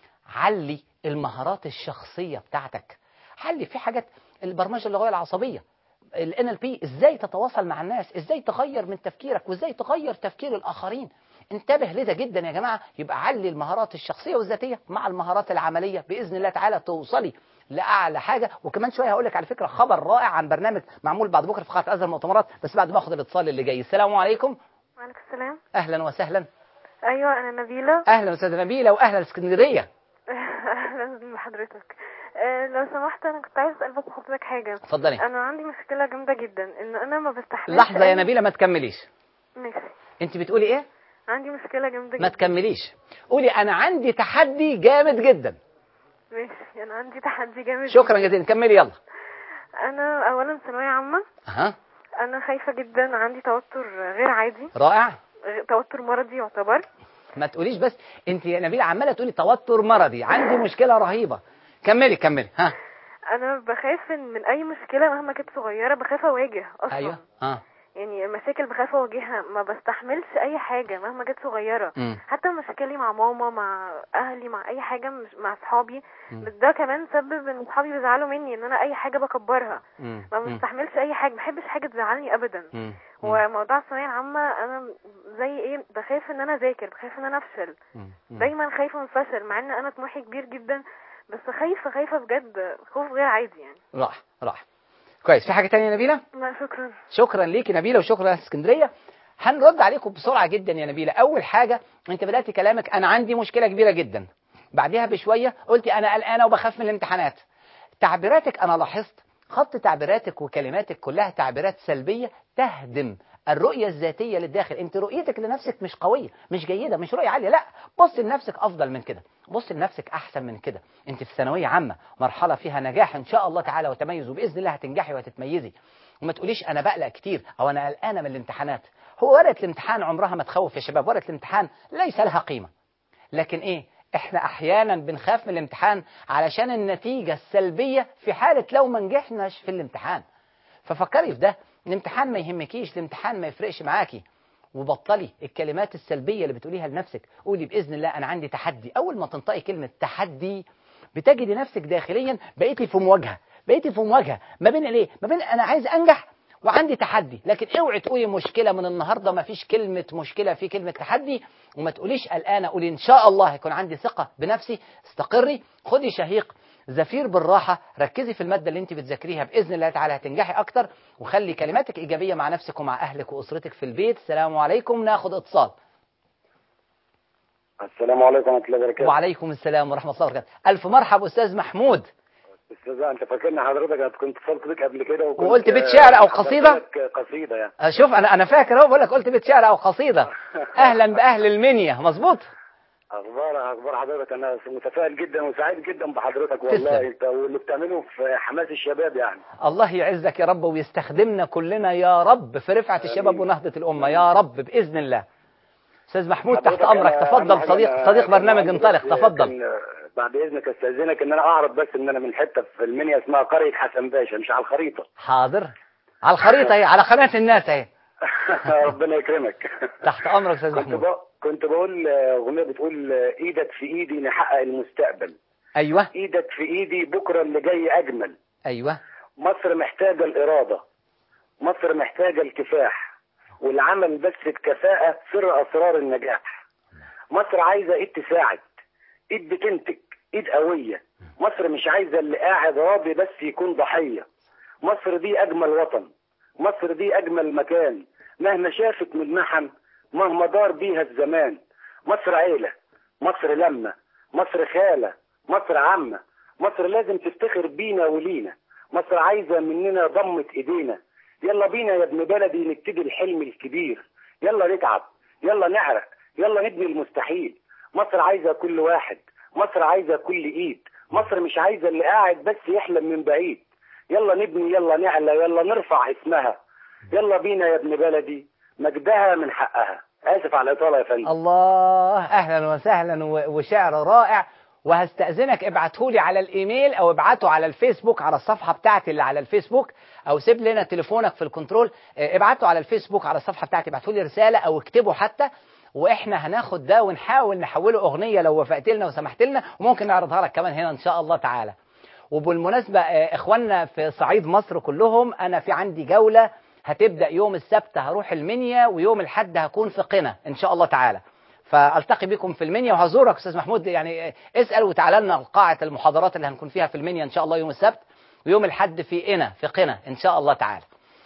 Speaker 2: علي المهارات الشخصيه بتاعتك علي في حاجات البرمجه اللغويه العصبيه ال NLP ازاي تتواصل مع الناس ازاي تغير من تفكيرك وازاي تغير تفكير الاخرين انتبه لده جدا يا جماعه يبقى علي المهارات الشخصيه والذاتيه مع المهارات العمليه باذن الله تعالى توصلي لاعلى حاجه وكمان شويه هقول لك على فكره خبر رائع عن برنامج معمول بعد بكره في قاعه ازهر المؤتمرات بس بعد ما اخد الاتصال اللي جاي السلام عليكم
Speaker 7: وعليكم السلام
Speaker 2: اهلا وسهلا
Speaker 7: ايوه انا نبيله
Speaker 2: اهلا استاذه نبيله واهلا اسكندريه
Speaker 7: اهلا بحضرتك آه، لو سمحت انا كنت عايز اسال بس حضرتك حاجه
Speaker 2: اتفضلي
Speaker 7: انا عندي مشكله جامده جدا ان انا ما بستحملش
Speaker 2: لحظه يا
Speaker 7: أي-
Speaker 2: نبيله ما تكمليش
Speaker 7: ماشي
Speaker 2: انت بتقولي ايه
Speaker 7: عندي مشكله جامده
Speaker 2: ما
Speaker 7: جدا
Speaker 2: تكمليش قولي انا عندي تحدي جامد جدا
Speaker 7: ماشي انا عندي تحدي جامد
Speaker 2: شكرا جزيلا كملي يلا
Speaker 7: انا اولا ثانويه عامه
Speaker 2: اها
Speaker 7: انا خايفه جدا عندي توتر غير عادي
Speaker 2: رائع
Speaker 7: غ- توتر مرضي يعتبر
Speaker 2: ما تقوليش بس انت يا نبيله عماله تقولي توتر مرضي عندي مشكله رهيبه كملي كملي ها
Speaker 7: انا بخاف إن من اي مشكله مهما كانت صغيره بخاف اواجه اصلا
Speaker 2: ايوه ها
Speaker 7: يعني المشاكل بخاف اواجهها ما بستحملش اي حاجه مهما كانت صغيره
Speaker 2: مم.
Speaker 7: حتى مشاكلي مع ماما مع اهلي مع اي حاجه مش مع اصحابي
Speaker 2: مم.
Speaker 7: بس ده كمان سبب ان اصحابي بيزعلوا مني ان انا اي حاجه بكبرها
Speaker 2: مم.
Speaker 7: ما
Speaker 2: مم.
Speaker 7: بستحملش اي حاجه ما بحبش حاجه تزعلني ابدا
Speaker 2: مم.
Speaker 7: وموضوع الثانويه العامه انا زي ايه بخاف ان انا اذاكر بخاف ان انا افشل
Speaker 2: مم. مم.
Speaker 7: دايما خايفه من الفشل مع ان انا طموحي كبير جدا بس خايفه خايفه بجد خوف غير عادي يعني
Speaker 2: راح راح كويس في حاجه تانية يا نبيله
Speaker 7: لا شكرا
Speaker 2: شكرا ليكي نبيله وشكرا اسكندريه هنرد عليكم بسرعه جدا يا نبيله اول حاجه انت بدات كلامك انا عندي مشكله كبيره جدا بعدها بشويه قلتي انا قلقانه وبخاف من الامتحانات تعبيراتك انا لاحظت خط تعبيراتك وكلماتك كلها تعبيرات سلبيه تهدم الرؤيه الذاتيه للداخل انت رؤيتك لنفسك مش قويه مش جيده مش رؤيه عاليه لا بص لنفسك افضل من كده بص لنفسك احسن من كده انت في ثانويه عامه مرحله فيها نجاح ان شاء الله تعالى وتميز وباذن الله هتنجحي وهتتميزي وما تقوليش انا بقلق كتير او انا قلقانه من الامتحانات هو ورقه الامتحان عمرها ما تخوف يا شباب ورقه الامتحان ليس لها قيمه لكن ايه احنا احيانا بنخاف من الامتحان علشان النتيجه السلبيه في حاله لو ما نجحناش في الامتحان ففكري في ده الامتحان ما يهمكيش الامتحان ما يفرقش معاكي وبطلي الكلمات السلبيه اللي بتقوليها لنفسك قولي باذن الله انا عندي تحدي اول ما تنطقي كلمه تحدي بتجدي نفسك داخليا بقيتي في مواجهه بقيتي في مواجهه ما بين الايه ما بين انا عايز انجح وعندي تحدي لكن اوعي تقولي مشكله من النهارده ما فيش كلمه مشكله في كلمه تحدي وما تقوليش قلقانه قولي ان شاء الله هيكون عندي ثقه بنفسي استقري خدي شهيق زفير بالراحه ركزي في الماده اللي انت بتذاكريها باذن الله تعالى هتنجحي اكتر وخلي كلماتك ايجابيه مع نفسك ومع اهلك واسرتك في البيت السلام عليكم ناخد اتصال
Speaker 8: السلام عليكم ورحمة الله وبركاته.
Speaker 2: وعليكم السلام ورحمه الله وبركاته الف مرحب استاذ محمود
Speaker 8: استاذ انت فاكرني حضرتك انا كنت اتصلت بك قبل كده وكنت
Speaker 2: وقلت بيت شعر أو
Speaker 8: آه،
Speaker 2: قصيدة؟
Speaker 8: حضرتك قصيدة يعني.
Speaker 2: آه، شوف انا انا فاكر اهو بقول لك قلت بيت شعر او قصيده اهلا باهل المنيا مظبوط
Speaker 8: اخبار اخبار حضرتك انا متفائل جدا وسعيد جدا بحضرتك والله
Speaker 2: تسلم.
Speaker 8: انت واللي بتعمله في حماس الشباب يعني
Speaker 2: الله يعزك يا رب ويستخدمنا كلنا يا رب في رفعة الشباب
Speaker 8: آمين.
Speaker 2: ونهضة الأمة يا رب بإذن الله أستاذ محمود تحت
Speaker 8: حضرتك
Speaker 2: أمرك
Speaker 8: أنا
Speaker 2: تفضل
Speaker 8: أهم حاجة
Speaker 2: صديق
Speaker 8: أنا
Speaker 2: صديق
Speaker 8: كان
Speaker 2: برنامج
Speaker 8: عندي
Speaker 2: انطلق
Speaker 8: بس
Speaker 2: تفضل
Speaker 8: كان بعد اذنك استاذنك ان انا اعرف بس ان انا من حته في المنيا اسمها قريه حسن باشا مش على الخريطه
Speaker 2: حاضر على الخريطة اهي على قناة الناس اهي
Speaker 8: ربنا يكرمك
Speaker 2: تحت أمرك أستاذ
Speaker 8: كنت
Speaker 2: محمود
Speaker 8: بق... كنت بقول آه، اغنيه بتقول آه، ايدك في ايدي نحقق المستقبل
Speaker 2: أيوه
Speaker 8: ايدك في ايدي بكره اللي جاي اجمل
Speaker 2: أيوه
Speaker 8: مصر محتاجه الاراده مصر محتاجه الكفاح والعمل بس بكفاءه سر اسرار النجاح مصر عايزه ايد تساعد ايد بتنتج ايد قويه مصر مش عايزه اللي قاعد راضي بس يكون ضحيه مصر دي اجمل وطن مصر دي اجمل مكان مهما شافت من محن مهما دار بيها الزمان مصر عيله مصر لمه مصر خاله مصر عمه مصر لازم تفتخر بينا ولينا مصر عايزه مننا ضمه ايدينا يلا بينا يا ابن بلدي نبتدي الحلم الكبير يلا نتعب يلا نعرق يلا نبني المستحيل مصر عايزه كل واحد مصر عايزه كل ايد مصر مش عايزه اللي قاعد بس يحلم من بعيد يلا نبني يلا نعلى يلا نرفع اسمها يلا بينا يا ابن بلدي مجدها من حقها اسف على الاطاله يا فندم
Speaker 2: الله أهلا وسهلا و- وشعر رائع وهستأذنك ابعته لي على الإيميل أو ابعته على الفيسبوك على الصفحة بتاعتي اللي على الفيسبوك أو سيب لنا تليفونك في الكنترول اه، ابعته على الفيسبوك على الصفحة بتاعتي ابعته لي رسالة أو اكتبه حتى واحنا هناخد ده ونحاول نحوله اغنيه لو وافقت لنا وسمحت لنا وممكن نعرضها لك كمان هنا ان شاء الله تعالى وبالمناسبه اه، اخواننا في صعيد مصر كلهم انا في عندي جوله هتبدا يوم السبت هروح المنيا ويوم الاحد هكون في قنا ان شاء الله تعالى فالتقي بكم في المنيا وهزورك استاذ محمود يعني اه، اسال وتعالى لنا قاعه المحاضرات اللي هنكون فيها في المنيا ان شاء الله يوم السبت ويوم الاحد في قنا في قنا ان شاء الله تعالى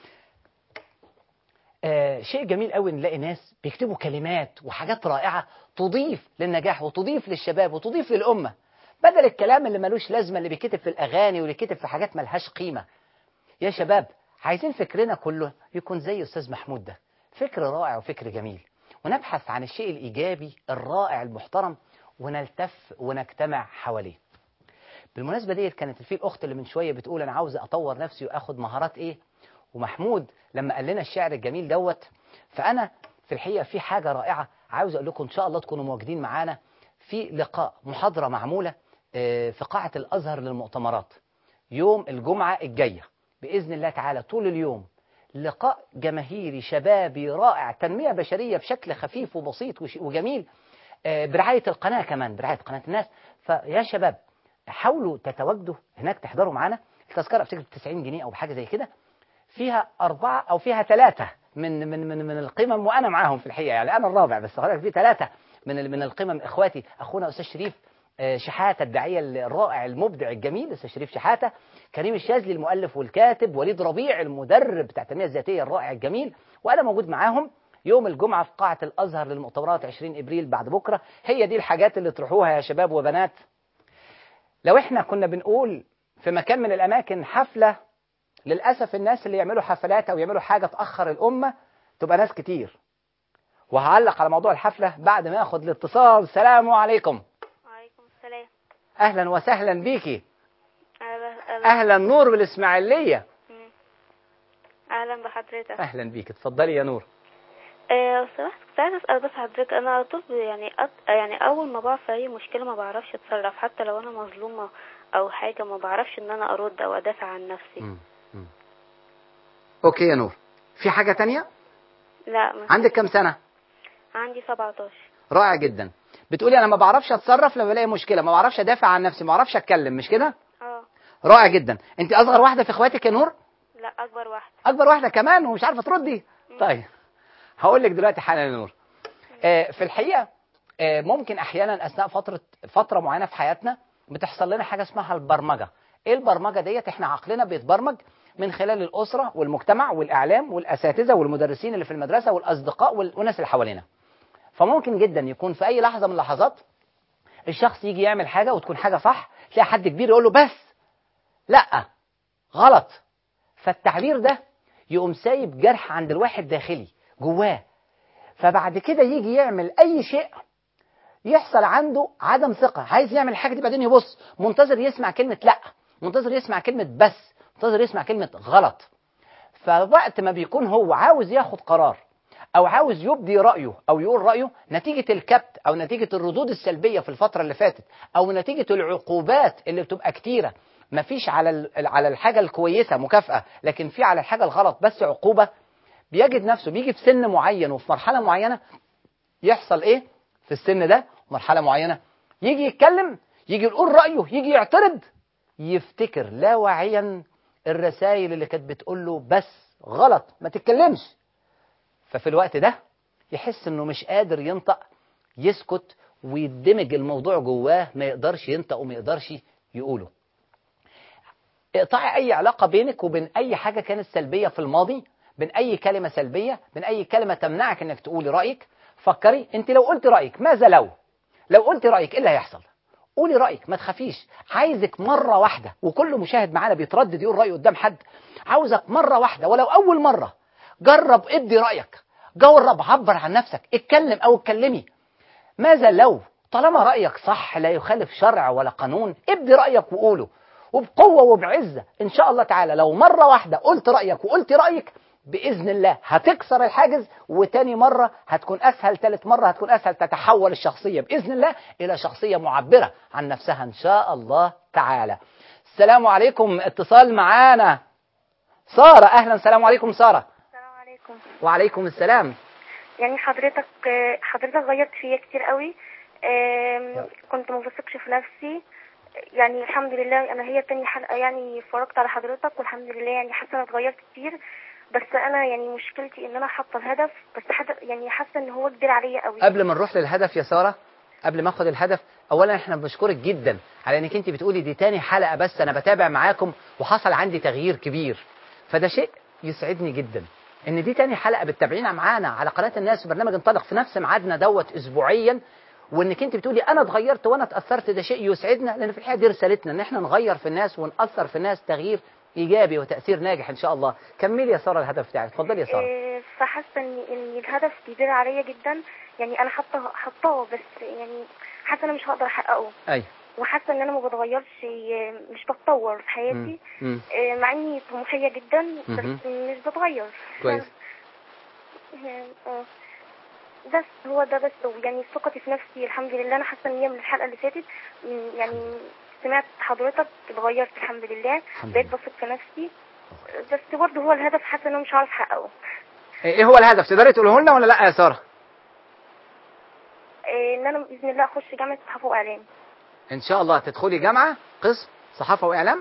Speaker 2: آه شيء جميل قوي نلاقي ناس بيكتبوا كلمات وحاجات رائعة تضيف للنجاح وتضيف للشباب وتضيف للأمة بدل الكلام اللي ملوش لازمة اللي بيكتب في الأغاني واللي بيكتب في حاجات ملهاش قيمة يا شباب عايزين فكرنا كله يكون زي أستاذ محمود ده فكر رائع وفكر جميل ونبحث عن الشيء الإيجابي الرائع المحترم ونلتف ونجتمع حواليه بالمناسبة ديت كانت في الأخت اللي من شوية بتقول أنا عاوزة أطور نفسي وأخد مهارات إيه ومحمود لما قال لنا الشعر الجميل دوت فأنا في الحقيقة في حاجة رائعة عاوز أقول لكم إن شاء الله تكونوا موجودين معانا في لقاء محاضرة معمولة آه، في قاعة الأزهر للمؤتمرات يوم الجمعة الجاية بإذن الله تعالى طول اليوم لقاء جماهيري شبابي رائع تنمية بشرية بشكل خفيف وبسيط وش- وجميل آه، برعاية القناة كمان برعاية قناة الناس فيا شباب حاولوا تتواجدوا هناك تحضروا معانا التذكرة افتكر ب 90 جنيه أو بحاجة زي كده فيها أربعة أو فيها ثلاثة من من من من القمم وأنا معاهم في الحقيقة يعني أنا الرابع بس خلاص في ثلاثة من ال- من القمم إخواتي أخونا أستاذ شريف آه، شحاتة الداعية الرائع المبدع الجميل أستاذ شريف شحاتة كريم الشاذلي المؤلف والكاتب وليد ربيع المدرب بتاع التنمية الذاتية الرائع الجميل وأنا موجود معاهم يوم الجمعة في قاعة الأزهر للمؤتمرات 20 إبريل بعد بكرة هي دي الحاجات اللي تروحوها يا شباب وبنات لو احنا كنا بنقول في مكان من الأماكن حفلة للأسف الناس اللي يعملوا حفلات أو يعملوا حاجة تأخر الأمة تبقى ناس كتير وهعلق على موضوع الحفلة بعد ما اخد الاتصال السلام عليكم
Speaker 1: وعليكم السلام
Speaker 2: أهلا وسهلا بيكي
Speaker 1: أهلا أهلا,
Speaker 2: أهلا نور بالإسماعيلية
Speaker 1: أهلا بحضرتك
Speaker 2: أهلا بيك اتفضلي يا نور
Speaker 1: آه، لو سمحت كنت عايزة أسأل بس حضرتك أنا على طول يعني أط... يعني أول ما بقع في أي مشكلة ما بعرفش أتصرف حتى لو أنا مظلومة أو حاجة ما بعرفش إن أنا أرد أو أدافع عن نفسي
Speaker 2: مم. مم. أوكي يا نور في حاجة تانية
Speaker 1: لا ما
Speaker 2: عندك كم سنة
Speaker 1: عندي 17
Speaker 2: رائع جدا بتقولي أنا ما بعرفش أتصرف لما بلاقي مشكلة ما بعرفش أدافع عن نفسي ما بعرفش أتكلم مش كده
Speaker 1: اه
Speaker 2: رائع جدا أنت أصغر واحدة في إخواتك يا نور
Speaker 1: لا أكبر واحدة
Speaker 2: اكبر واحده كمان ومش عارفه تردي طيب هقول لك دلوقتي حالا يا نور آه، في الحقيقه آه، ممكن احيانا اثناء فتره فتره معينه في حياتنا بتحصل لنا حاجه اسمها البرمجه ايه البرمجه ديت احنا عقلنا بيتبرمج من خلال الاسره والمجتمع والاعلام والاساتذه والمدرسين اللي في المدرسه والاصدقاء وال- والناس اللي حوالينا فممكن جدا يكون في اي لحظه من اللحظات الشخص يجي يعمل حاجه وتكون حاجه صح تلاقي حد كبير يقول له بس لا غلط فالتعبير ده يقوم سايب جرح عند الواحد داخلي جواه فبعد كده يجي يعمل اي شيء يحصل عنده عدم ثقة عايز يعمل الحاجة دي بعدين يبص منتظر يسمع كلمة لا منتظر يسمع كلمة بس منتظر يسمع كلمة غلط فوقت ما بيكون هو عاوز ياخد قرار او عاوز يبدي رايه او يقول رايه نتيجه الكبت او نتيجه الردود السلبيه في الفتره اللي فاتت او نتيجه العقوبات اللي بتبقى كتيره مفيش على ال- على الحاجه الكويسه مكافاه لكن في على الحاجه الغلط بس عقوبه بيجد نفسه بيجي في سن معين وفي مرحله معينه يحصل ايه في السن ده مرحله معينه يجي يتكلم يجي يقول رايه يجي يعترض يفتكر لا واعيا الرسائل اللي كانت بتقول له بس غلط ما تتكلمش ففي الوقت ده يحس انه مش قادر ينطق يسكت ويدمج الموضوع جواه ما يقدرش ينطق وما يقدرش يقوله اقطعي اي علاقة بينك وبين اي حاجة كانت سلبية في الماضي بين اي كلمة سلبية بين اي كلمة تمنعك انك تقولي رأيك فكري انت لو قلت رأيك ماذا لو لو قلت رأيك ايه اللي هيحصل قولي رأيك ما تخافيش عايزك مرة واحدة وكل مشاهد معانا بيتردد يقول رأيه قدام حد عاوزك مرة واحدة ولو أول مرة جرب ابدي رأيك جرب عبر عن نفسك اتكلم أو اتكلمي ماذا لو طالما رأيك صح لا يخالف شرع ولا قانون ابدي رأيك وقوله وبقوة وبعزة إن شاء الله تعالى لو مرة واحدة قلت رأيك وقلت رأيك بإذن الله هتكسر الحاجز وتاني مرة هتكون أسهل تالت مرة هتكون أسهل تتحول الشخصية بإذن الله إلى شخصية معبرة عن نفسها إن شاء الله تعالى السلام عليكم اتصال معانا سارة أهلا السلام عليكم سارة
Speaker 9: السلام عليكم
Speaker 2: وعليكم السلام
Speaker 9: يعني حضرتك حضرتك غيرت فيا كتير قوي آم، كنت ما بثقش في نفسي يعني الحمد لله انا هي تاني حلقه يعني اتفرجت على حضرتك والحمد لله يعني حاسه انا اتغيرت كتير بس انا يعني مشكلتي ان انا حاطه الهدف بس حد يعني حاسه ان هو كبير عليا قوي
Speaker 2: قبل ما نروح للهدف يا سارة قبل ما اخد الهدف اولا احنا بنشكرك جدا على انك انت بتقولي دي تاني حلقة بس انا بتابع معاكم وحصل عندي تغيير كبير فده شيء يسعدني جدا ان دي تاني حلقة بتتابعينا معانا على قناة الناس في برنامج انطلق في نفس ميعادنا دوت اسبوعيا وانك انت بتقولي انا اتغيرت وانا اتاثرت ده شيء يسعدنا لان في الحقيقه دي رسالتنا ان احنا نغير في الناس ونأثر في الناس تغيير ايجابي وتاثير ناجح ان شاء الله كملي يا ساره الهدف بتاعك اتفضلي يا ساره
Speaker 9: آه، فحاسه ان ان الهدف كبير عليا جدا يعني انا حاطه حاطاه بس يعني حاسه انا مش هقدر احققه
Speaker 2: ايوه
Speaker 9: وحاسه ان انا ما بتغيرش آه، مش بتطور في حياتي
Speaker 2: مم.
Speaker 9: آه، مع اني طموحيه جدا بس
Speaker 2: مهم.
Speaker 9: مش بتغير
Speaker 2: كويس
Speaker 9: آه. بس هو ده بس يعني ثقتي في نفسي الحمد لله انا حاسه ان هي من الحلقه اللي فاتت م- يعني سمعت حضرتك اتغيرت الحمد لله
Speaker 2: الحمد
Speaker 9: بقيت
Speaker 2: لله.
Speaker 9: بثق في نفسي بس برضه هو الهدف حاسه ان انا مش عارف احققه
Speaker 2: ايه هو الهدف تقدري تقوله لنا ولا لا يا ساره
Speaker 9: آه، ان انا باذن الله اخش جامعه صحافه واعلام
Speaker 2: ان شاء الله تدخلي جامعه قسم صحافه واعلام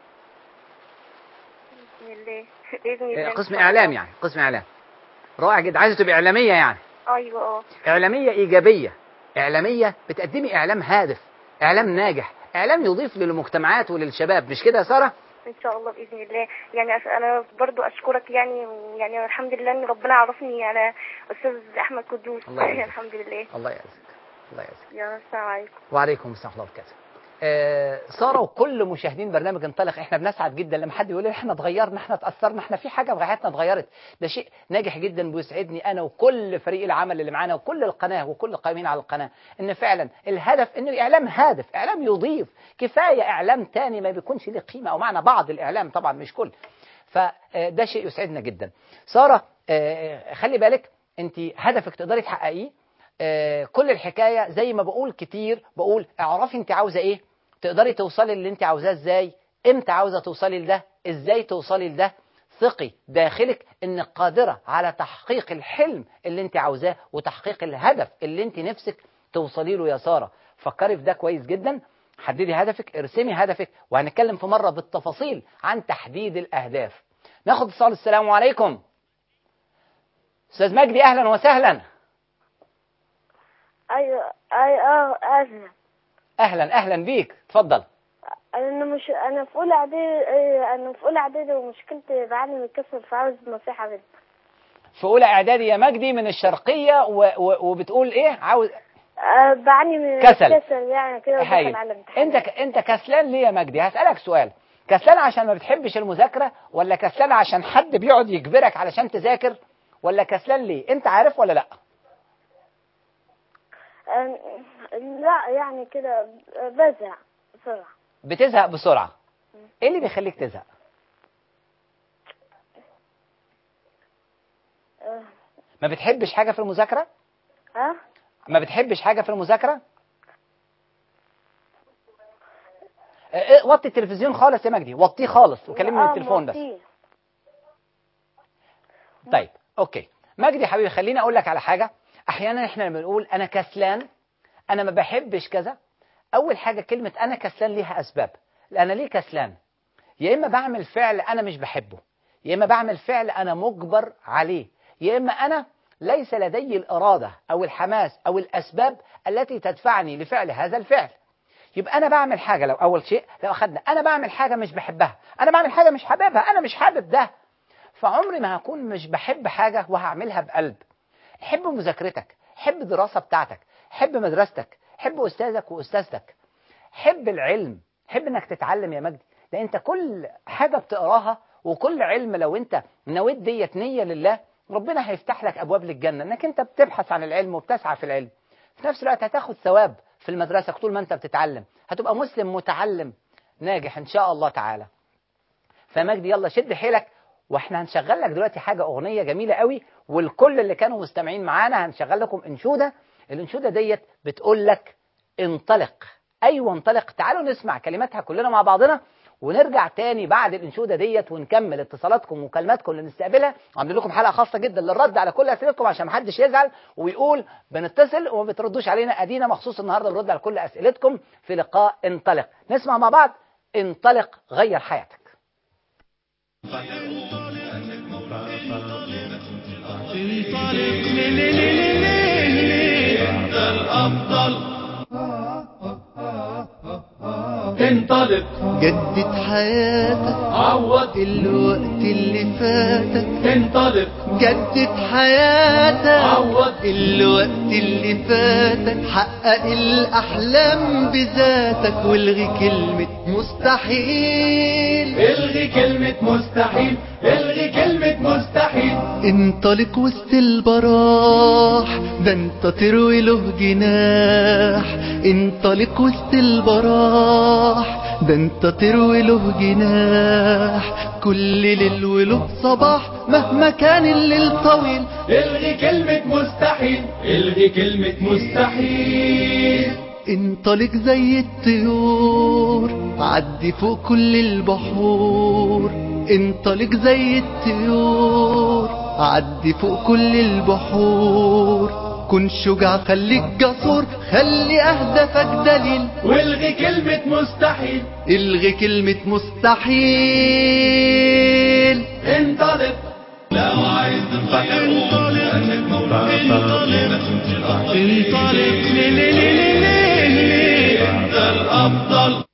Speaker 9: باذن الله باذن الله
Speaker 2: إيه،
Speaker 9: إن
Speaker 2: قسم
Speaker 9: شاء
Speaker 2: اعلام
Speaker 9: الله.
Speaker 2: يعني قسم اعلام رائع جدا عايزه تبقي اعلاميه يعني
Speaker 9: ايوه اه
Speaker 2: اعلاميه ايجابيه اعلاميه بتقدمي اعلام هادف اعلام ناجح اعلام يضيف للمجتمعات وللشباب مش كده يا ساره
Speaker 9: ان شاء الله باذن الله يعني أس- انا برضو اشكرك يعني يعني الحمد لله ان ربنا عرفني على استاذ احمد قدوس
Speaker 2: الله يعزك.
Speaker 9: الحمد لله
Speaker 2: الله يعزك الله يعزك
Speaker 9: يا السلام عليكم
Speaker 2: وعليكم السلام ورحمه الله وبركاته آه، ساره وكل مشاهدين برنامج انطلق احنا بنسعد جدا لما حد يقول لي احنا اتغيرنا احنا اتاثرنا احنا في حاجه في حياتنا اتغيرت ده شيء ناجح جدا بيسعدني انا وكل فريق العمل اللي معانا وكل القناه وكل القائمين على القناه ان فعلا الهدف انه اعلام هادف اعلام يضيف كفايه اعلام تاني ما بيكونش له قيمه او معنى بعض الاعلام طبعا مش كل فده شيء يسعدنا جدا ساره آه، خلي بالك انت هدفك تقدري تحققيه آه، كل الحكايه زي ما بقول كتير بقول اعرفي انت عاوزه ايه تقدري توصلي للي انت عاوزاه ازاي امتى عاوزه توصلي لده ازاي توصلي لده ثقي داخلك انك قادره على تحقيق الحلم اللي انت عاوزاه وتحقيق الهدف اللي انت نفسك توصلي له يا ساره فكري في ده كويس جدا حددي هدفك ارسمي هدفك وهنتكلم في مره بالتفاصيل عن تحديد الاهداف ناخد اتصال السلام عليكم استاذ مجدي اهلا وسهلا
Speaker 10: ايوه اي اه اسف
Speaker 2: اهلا اهلا بيك اتفضل
Speaker 10: انا مش انا في اولى اعدادي إيه، انا في اولى اعدادي ومشكلتي بعاني من الكسل فعاوز نصيحه منك
Speaker 2: في اولى اعدادي يا مجدي من الشرقيه و... و... وبتقول ايه عاوز
Speaker 10: أه بعاني من
Speaker 2: كسل.
Speaker 10: الكسل يعني كده وداخل
Speaker 2: هايل
Speaker 10: على امتحانات
Speaker 2: انت ك... انت كسلان ليه يا مجدي هسالك سؤال كسلان عشان ما بتحبش المذاكره ولا كسلان عشان حد بيقعد يجبرك علشان تذاكر ولا كسلان ليه انت عارف ولا لا
Speaker 10: آه، لا يعني كده بزهق بسرعة
Speaker 2: بتزهق بسرعة ايه اللي بيخليك تزهق
Speaker 10: آه،
Speaker 2: ما بتحبش حاجة في المذاكرة
Speaker 10: ها
Speaker 2: ما بتحبش حاجة في المذاكرة آه، إيه، وطي التلفزيون خالص يا مجدي وطيه خالص وكلمني من
Speaker 10: آه،
Speaker 2: التليفون بس
Speaker 10: موطيه.
Speaker 2: طيب اوكي مجدي يا حبيبي خليني اقول لك على حاجه احيانا احنا لما بنقول انا كسلان انا ما بحبش كذا اول حاجه كلمه انا كسلان ليها اسباب انا ليه كسلان يا اما بعمل فعل انا مش بحبه يا اما بعمل فعل انا مجبر عليه يا اما انا ليس لدي الاراده او الحماس او الاسباب التي تدفعني لفعل هذا الفعل يبقى انا بعمل حاجه لو اول شيء لو اخذنا انا بعمل حاجه مش بحبها انا بعمل حاجه مش حاببها انا مش حابب ده فعمري ما هكون مش بحب حاجة وهعملها بقلب حب مذاكرتك حب الدراسة بتاعتك حب مدرستك حب أستاذك وأستاذتك حب العلم حب انك تتعلم يا مجدي ده انت كل حاجة بتقراها وكل علم لو انت نويت ديت نية لله ربنا هيفتح لك ابواب للجنة انك انت بتبحث عن العلم وبتسعى في العلم في نفس الوقت هتاخد ثواب في المدرسة طول ما انت بتتعلم هتبقى مسلم متعلم ناجح ان شاء الله تعالى فمجدي يلا شد حيلك واحنا هنشغل لك دلوقتي حاجة أغنية جميلة قوي والكل اللي كانوا مستمعين معانا هنشغل لكم انشودة الانشودة ديت بتقول لك انطلق أيوة انطلق تعالوا نسمع كلماتها كلنا مع بعضنا ونرجع تاني بعد الانشودة ديت ونكمل اتصالاتكم ومكالماتكم اللي نستقبلها وعاملين لكم حلقة خاصة جدا للرد على كل أسئلتكم عشان محدش يزعل ويقول بنتصل وما بتردوش علينا أدينا مخصوص النهاردة بنرد على كل أسئلتكم في لقاء انطلق نسمع مع بعض انطلق غير حياتك
Speaker 11: انطلق ليه ليه ليه ليه ليه انت الافضل انطلق
Speaker 12: جدد حياتك
Speaker 11: عوض
Speaker 12: الوقت اللي فاتك
Speaker 11: انطلق
Speaker 12: جدد حياتك
Speaker 11: عوض
Speaker 12: الوقت اللي فاتك حقق الأحلام بذاتك والغي كلمة مستحيل
Speaker 11: الغي كلمة مستحيل الغي كلمة مستحيل
Speaker 12: انطلق وسط البراح ده انت تروي له جناح انطلق وسط البراح ده انت تروي له جناح كل ليل وله صباح مهما كان الليل طويل
Speaker 11: الغي كلمة مستحيل الغي كلمة مستحيل
Speaker 12: انطلق زي الطيور عدي فوق كل البحور انطلق زي الطيور عدي فوق كل البحور كن شجاع خليك جسور خلي اهدافك دليل
Speaker 11: والغي كلمة مستحيل
Speaker 12: الغي كلمة مستحيل
Speaker 11: انطلق لو عايز تنطلق انطلق انطلق ليه ليه ليه ليه ليه انت الافضل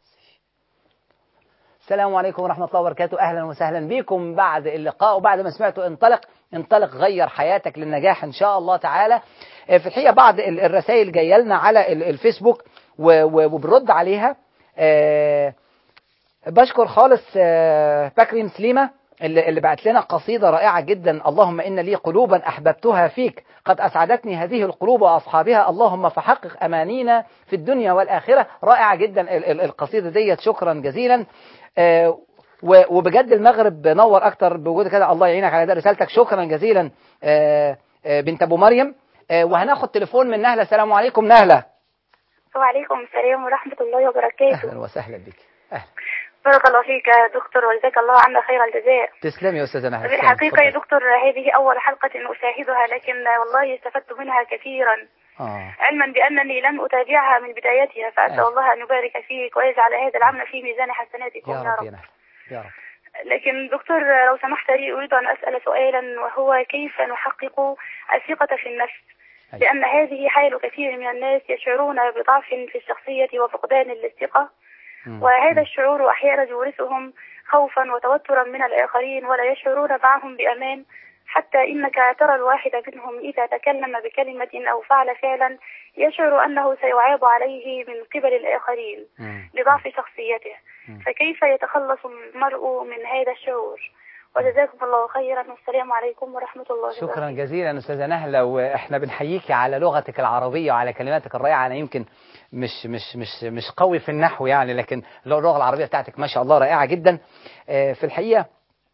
Speaker 2: السلام عليكم ورحمة الله وبركاته أهلا وسهلا بكم بعد اللقاء وبعد ما سمعتوا انطلق انطلق غير حياتك للنجاح إن شاء الله تعالى آه، في الحقيقة بعض ال- الرسائل جاية لنا على ال- الفيسبوك و- و- وبنرد عليها آه، بشكر خالص آه، بكريم سليمة اللي اللي بعت لنا قصيدة رائعة جدا اللهم إن لي قلوبا أحببتها فيك قد أسعدتني هذه القلوب وأصحابها اللهم فحقق أمانينا في الدنيا والآخرة رائعة جدا ال- ال- القصيدة ديت شكرا جزيلا آه، و- وبجد المغرب نور أكتر بوجود كده الله يعينك على ده رسالتك شكرا جزيلا آه، آه، بنت أبو مريم آه، وهناخد تليفون من نهلة السلام عليكم نهلة
Speaker 9: وعليكم السلام ورحمة الله وبركاته
Speaker 2: أهلا وسهلا بك
Speaker 9: بارك الله فيك يا دكتور وجزاك الله عنا خير الجزاء
Speaker 2: تسلمي يا أستاذة نهلة
Speaker 9: بالحقيقة يا
Speaker 2: اتفضلي.
Speaker 9: دكتور هذه أول حلقة أشاهدها لكن والله استفدت منها كثيرا
Speaker 2: آه.
Speaker 9: علما بأنني لم أتابعها من بدايتها فأسأل
Speaker 2: آه.
Speaker 9: الله أن يبارك فيك ويجعل هذا العمل في ميزان حسناتكم
Speaker 2: يا
Speaker 9: يا
Speaker 2: رب
Speaker 9: رب
Speaker 2: يا نهلة يا رب
Speaker 9: لكن دكتور لو سمحت لي أريد أن أسأل سؤالا وهو كيف نحقق الثقة في النفس
Speaker 2: أيوة.
Speaker 9: لأن هذه حال كثير من الناس يشعرون بضعف في الشخصية وفقدان الثقة
Speaker 2: مم.
Speaker 9: وهذا الشعور أحيانا يورثهم خوفا وتوترا من الآخرين ولا يشعرون معهم بأمان حتى إنك ترى الواحد منهم إذا تكلم بكلمة أو فعل فعلا يشعر أنه سيعاب عليه من قبل الآخرين
Speaker 2: مم.
Speaker 9: لضعف شخصيته
Speaker 2: مم.
Speaker 9: فكيف يتخلص المرء من هذا الشعور وجزاكم الله خيرا والسلام عليكم ورحمة الله وبركاته
Speaker 2: شكرا جزيلا استاذه نهله واحنا بنحييكي على لغتك العربيه وعلى كلماتك الرائعه انا يمكن مش مش مش مش قوي في النحو يعني لكن اللغه العربيه بتاعتك ما شاء الله رائعه جدا آه، في الحقيقه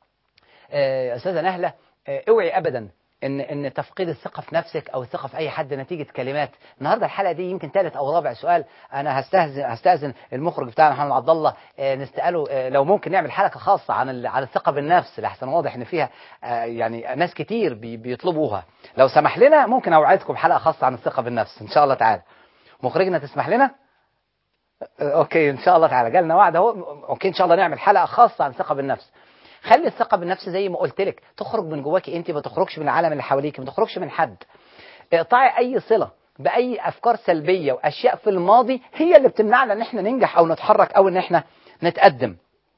Speaker 2: آه، استاذه نهله آه، اوعي ابدا ان ان تفقيد الثقه في نفسك او الثقه في اي حد نتيجه كلمات النهارده الحلقه دي يمكن ثالث او رابع سؤال انا هستهزن هستاذن المخرج بتاعنا محمد عبد الله آه، نساله آه، لو ممكن نعمل حلقه خاصه عن ال- عن الثقه بالنفس لحسن واضح ان فيها آه، يعني ناس كتير بي- بيطلبوها لو سمح لنا ممكن اوعدكم حلقه خاصه عن الثقه بالنفس ان شاء الله تعالى مخرجنا تسمح لنا آه، اوكي ان شاء الله تعالى جالنا وعد اهو اوكي ان شاء الله نعمل حلقه خاصه عن الثقه بالنفس خلي الثقه بالنفس زي ما قلت لك تخرج من جواكي انت ما تخرجش من العالم اللي حواليك ما تخرجش من حد اقطعي اي صله باي افكار سلبيه واشياء في الماضي هي اللي بتمنعنا ان احنا ننجح او نتحرك او ان احنا نتقدم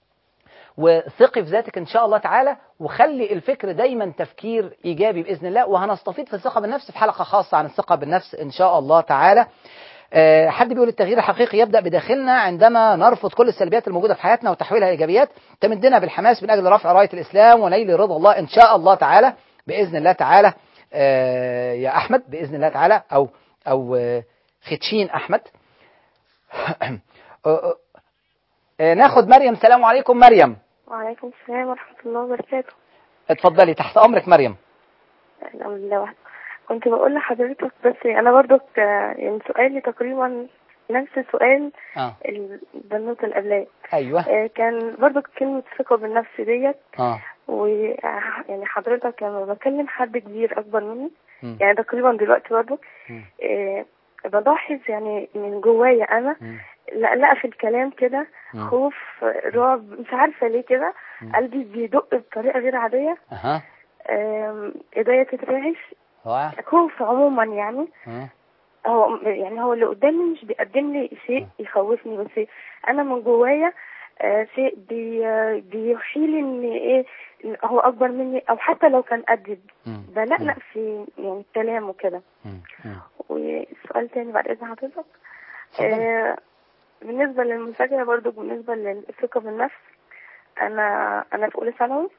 Speaker 2: وثقي في ذاتك ان شاء الله تعالى وخلي الفكر دايما تفكير ايجابي باذن الله وهنستفيد في الثقه بالنفس في حلقه خاصه عن الثقه بالنفس ان شاء الله تعالى آه، حد بيقول التغيير الحقيقي يبدا بداخلنا عندما نرفض كل السلبيات الموجوده في حياتنا وتحويلها ايجابيات تمدنا بالحماس من اجل رفع رايه الاسلام ونيل رضا الله ان شاء الله تعالى باذن الله تعالى آه، يا احمد باذن الله تعالى او او آه، ختشين احمد آه، آه، آه، ناخد مريم سلام عليكم مريم
Speaker 13: وعليكم السلام ورحمة الله وبركاته
Speaker 2: اتفضلي تحت امرك مريم
Speaker 13: الحمد لله وحده. كنت بقول لحضرتك بس أنا برضو يعني سؤالي تقريبا نفس سؤال
Speaker 2: اه
Speaker 13: البنوتة اللي قبلها
Speaker 2: ايوه
Speaker 13: آه، كان برضو كلمة ثقة بالنفس ديت
Speaker 2: اه
Speaker 13: ويعني حضرتك لما بكلم حد كبير أكبر مني
Speaker 2: مم.
Speaker 13: يعني تقريبا دلوقتي برضو
Speaker 2: مم.
Speaker 13: آه، بلاحظ يعني من جوايا أنا لا لا في الكلام كده
Speaker 2: مم.
Speaker 13: خوف رعب مش عارفة ليه كده قلبي بيدق بطريقة غير عادية
Speaker 2: اها
Speaker 13: آم، ايديا تترعش
Speaker 2: هو
Speaker 13: خوف عموما يعني
Speaker 2: آه.
Speaker 13: هو يعني هو اللي قدامي مش بيقدم لي شيء يخوفني بس انا من جوايا آه، شيء بي آه، بيوحي لي ان ايه إن هو اكبر مني او حتى لو كان قدي بلقلق في يعني كلامه كده وسؤال تاني بعد اذن حضرتك آه بالنسبه للمذاكره برضو بالنسبه للثقه بالنفس انا انا في اولى ثانوي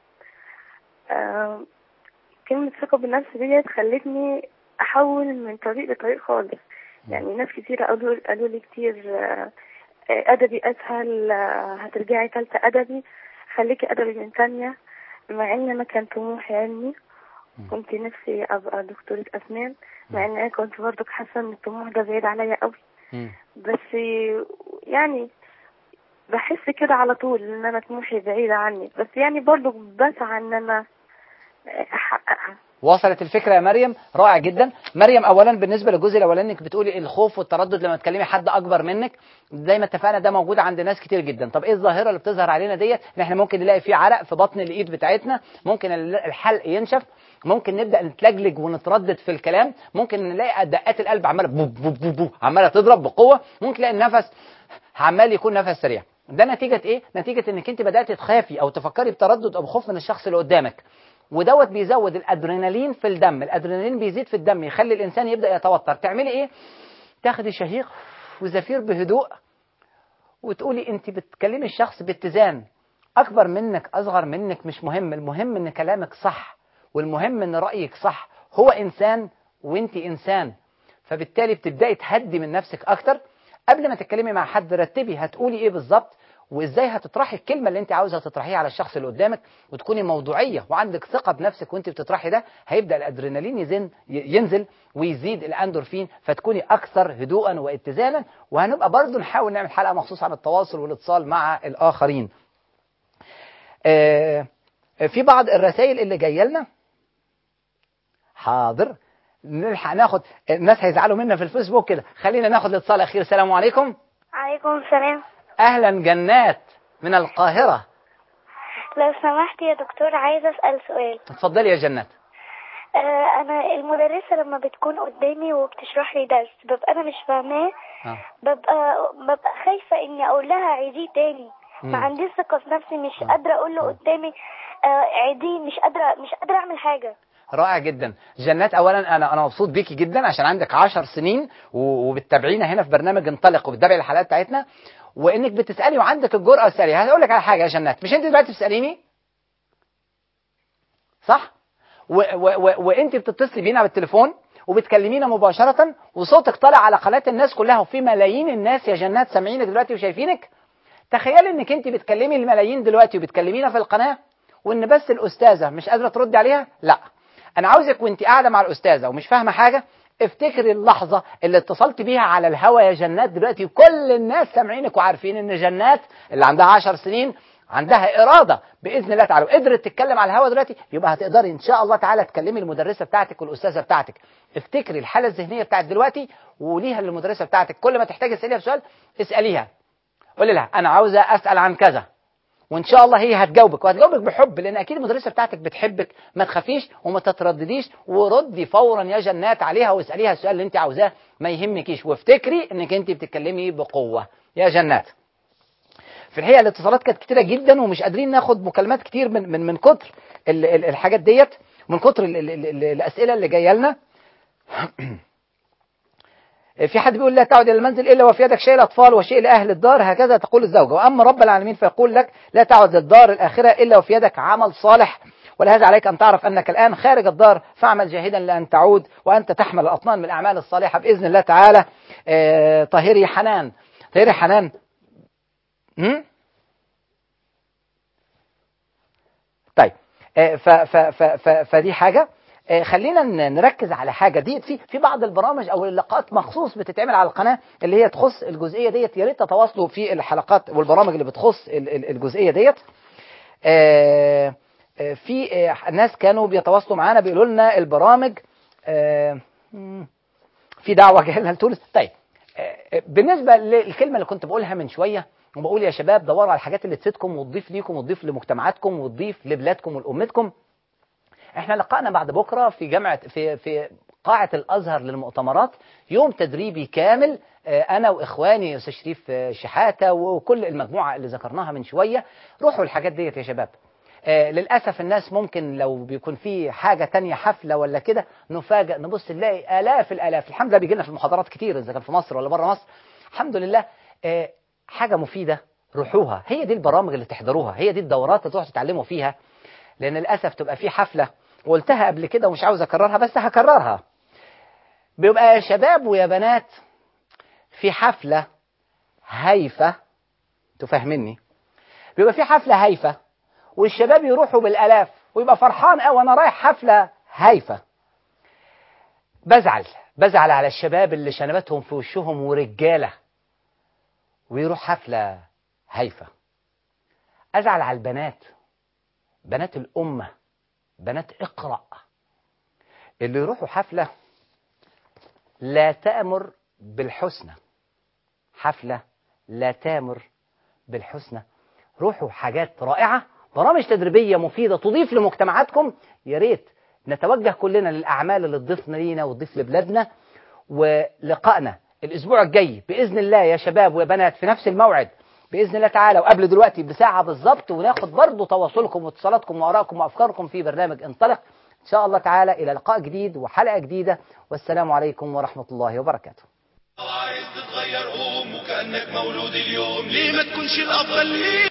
Speaker 13: آه كلمه ثقه بالنفس ديت خلتني احول من طريق لطريق خالص يعني ناس كتير قالوا قالوا لي كتير آه، آه، ادبي اسهل آه، هترجعي تالتة ادبي خليكي ادبي من تانية مع ان انا كان طموحي علمي كنت نفسي ابقى دكتورة اسنان مع ان انا كنت برضك حاسة ان الطموح ده بعيد عليا قوي بس يعني بحس كده على طول ان انا طموحي بعيد عني بس يعني برضو بسعى ان انا احققها
Speaker 2: وصلت الفكره يا مريم رائع جدا مريم اولا بالنسبه للجزء الاولاني انك بتقولي الخوف والتردد لما تكلمي حد اكبر منك زي ما اتفقنا ده موجود عند ناس كتير جدا طب ايه الظاهره اللي بتظهر علينا ديت ان احنا ممكن نلاقي فيه عرق في بطن الايد بتاعتنا ممكن ال- الحلق ينشف ممكن نبدا نتلجلج ونتردد في الكلام ممكن نلاقي دقات القلب عماله بو بو بو بو عماله تضرب بقوه ممكن تلاقي النفس عمال يكون نفس سريع ده نتيجة ايه؟ نتيجة انك انت بدأت تخافي او تفكري بتردد او بخوف من الشخص اللي قدامك ودوت بيزود الادرينالين في الدم الادرينالين بيزيد في الدم يخلي الانسان يبدأ يتوتر تعملي ايه؟ تاخدي شهيق وزفير بهدوء وتقولي انت بتكلمي الشخص باتزان اكبر منك اصغر منك مش مهم المهم ان كلامك صح والمهم ان رايك صح هو انسان وانت انسان فبالتالي بتبداي تهدي من نفسك اكتر قبل ما تتكلمي مع حد رتبي هتقولي ايه بالظبط وازاي هتطرحي الكلمه اللي انت عاوزه تطرحيها على الشخص اللي قدامك وتكوني موضوعيه وعندك ثقه بنفسك وانت بتطرحي ده هيبدا الادرينالين يزن ينزل ويزيد الاندورفين فتكوني اكثر هدوءا واتزانا وهنبقى برضو نحاول نعمل حلقه مخصوص عن التواصل والاتصال مع الاخرين آه، في بعض الرسائل اللي جايه لنا حاضر نلحق ناخد الناس هيزعلوا منا في الفيسبوك كده خلينا ناخد الاتصال الاخير السلام عليكم
Speaker 10: عليكم السلام
Speaker 2: اهلا جنات من القاهره
Speaker 10: لو سمحت يا دكتور عايزة أسأل سؤال
Speaker 2: اتفضلي يا جنات
Speaker 10: آه أنا المدرسة لما بتكون قدامي وبتشرح لي درس ببقى أنا مش فاهماه
Speaker 2: آه.
Speaker 10: ببقى ببقى خايفة إني أقول لها عيديه تاني
Speaker 2: مم.
Speaker 10: ما عنديش ثقة في نفسي مش قادرة أقول له قدامي آه عيديه مش قادرة مش قادرة أعمل حاجة
Speaker 2: رائع جدا جنات اولا انا انا مبسوط بيكي جدا عشان عندك عشر سنين و- وبتتابعينا هنا في برنامج انطلق وبتتابعي الحلقات بتاعتنا وانك بتسالي وعندك الجرأه تسالي هقول لك على حاجه يا جنات مش انت دلوقتي بتساليني صح و و و وانت بتتصلي بينا بالتليفون وبتكلمينا مباشرة وصوتك طالع على قناة الناس كلها وفي ملايين الناس يا جنات سامعينك دلوقتي وشايفينك تخيلي انك انت بتكلمي الملايين دلوقتي وبتكلمينا في القناة وان بس الاستاذة مش قادرة تردي عليها لا انا عاوزك وانت قاعدة مع الاستاذة ومش فاهمة حاجة افتكري اللحظة اللي اتصلت بيها على الهوا يا جنات دلوقتي وكل الناس سامعينك وعارفين ان جنات اللي عندها عشر سنين عندها إرادة بإذن الله تعالى وقدرت تتكلم على الهوا دلوقتي يبقى هتقدري إن شاء الله تعالى تكلمي المدرسة بتاعتك والأستاذة بتاعتك افتكري الحالة الذهنية بتاعت دلوقتي وقوليها للمدرسة بتاعتك كل ما تحتاجي تسأليها بسؤال اسأليها قولي لها أنا عاوزة أسأل عن كذا وان شاء الله هي هتجاوبك وهتجاوبك بحب لان اكيد المدرسه بتاعتك بتحبك ما تخافيش وما تتردديش وردي فورا يا جنات عليها واساليها السؤال اللي انت عاوزاه ما يهمكيش وافتكري انك انت بتتكلمي بقوه يا جنات في الحقيقه الاتصالات كانت كتيره جدا ومش قادرين ناخد مكالمات كتير من من من كتر ال- ال- الحاجات ديت من كتر ال- ال- ال- الاسئله اللي جايه لنا في حد بيقول لا تعد الى المنزل الا وفي يدك شيء الاطفال وشيء لاهل الدار هكذا تقول الزوجه واما رب العالمين فيقول لك لا تعد للدار الاخره الا وفي يدك عمل صالح ولهذا عليك ان تعرف انك الان خارج الدار فاعمل جاهدا لان تعود وانت تحمل الاطنان من الاعمال الصالحه باذن الله تعالى آه، طاهري حنان طاهري حنان هم؟ طيب آه، ف ف ف ف فدي حاجه آه، خلينا ن- نركز على حاجه دي في في بعض البرامج او اللقاءات مخصوص بتتعمل على القناه اللي هي تخص الجزئيه ديت يا ريت تتواصلوا في الحلقات والبرامج اللي بتخص ال- ال- الجزئيه ديت آه، آه، في آه، ناس كانوا بيتواصلوا معانا بيقولوا لنا البرامج آه، مم، في دعوه جايه لنا لتونس طيب آه، بالنسبه للكلمه اللي كنت بقولها من شويه وبقول يا شباب دوروا على الحاجات اللي تفيدكم وتضيف ليكم وتضيف لمجتمعاتكم وتضيف لبلادكم ولامتكم احنا لقائنا بعد بكره في جامعه في في قاعه الازهر للمؤتمرات يوم تدريبي كامل آه، انا واخواني استاذ شريف آه، شحاته وكل المجموعه اللي ذكرناها من شويه روحوا الحاجات ديت يا شباب آه، للاسف الناس ممكن لو بيكون في حاجه تانية حفله ولا كده نفاجئ نبص نلاقي الاف الالاف الحمد لله بيجي لنا في المحاضرات كتير اذا كان في مصر ولا بره مصر الحمد لله آه، حاجه مفيده روحوها هي دي البرامج اللي تحضروها هي دي الدورات اللي تروحوا تتعلموا فيها لان للاسف تبقى في حفله وقلتها قبل كده ومش عاوز اكررها بس هكررها بيبقى يا شباب ويا بنات في حفله هايفه تفهمني بيبقى في حفله هايفه والشباب يروحوا بالالاف ويبقى فرحان قوي انا رايح حفله هايفه بزعل بزعل على الشباب اللي شنباتهم في وشهم ورجاله ويروح حفله هايفه ازعل على البنات بنات الامه بنات اقرا اللي يروحوا حفله لا تامر بالحسنى حفله لا تامر بالحسنى روحوا حاجات رائعه برامج تدريبيه مفيده تضيف لمجتمعاتكم يا ريت نتوجه كلنا للاعمال اللي تضيفنا لينا وتضيف لبلادنا ولقائنا الاسبوع الجاي باذن الله يا شباب ويا بنات في نفس الموعد باذن الله تعالى وقبل دلوقتي بساعه بالظبط وناخد برضو تواصلكم واتصالاتكم وارائكم وافكاركم في برنامج انطلق ان شاء الله تعالى الى لقاء جديد وحلقه جديده والسلام عليكم ورحمه الله وبركاته
Speaker 11: عايز تتغير قوم وكأنك مولود اليوم ليه ما تكونش الأفضل ليه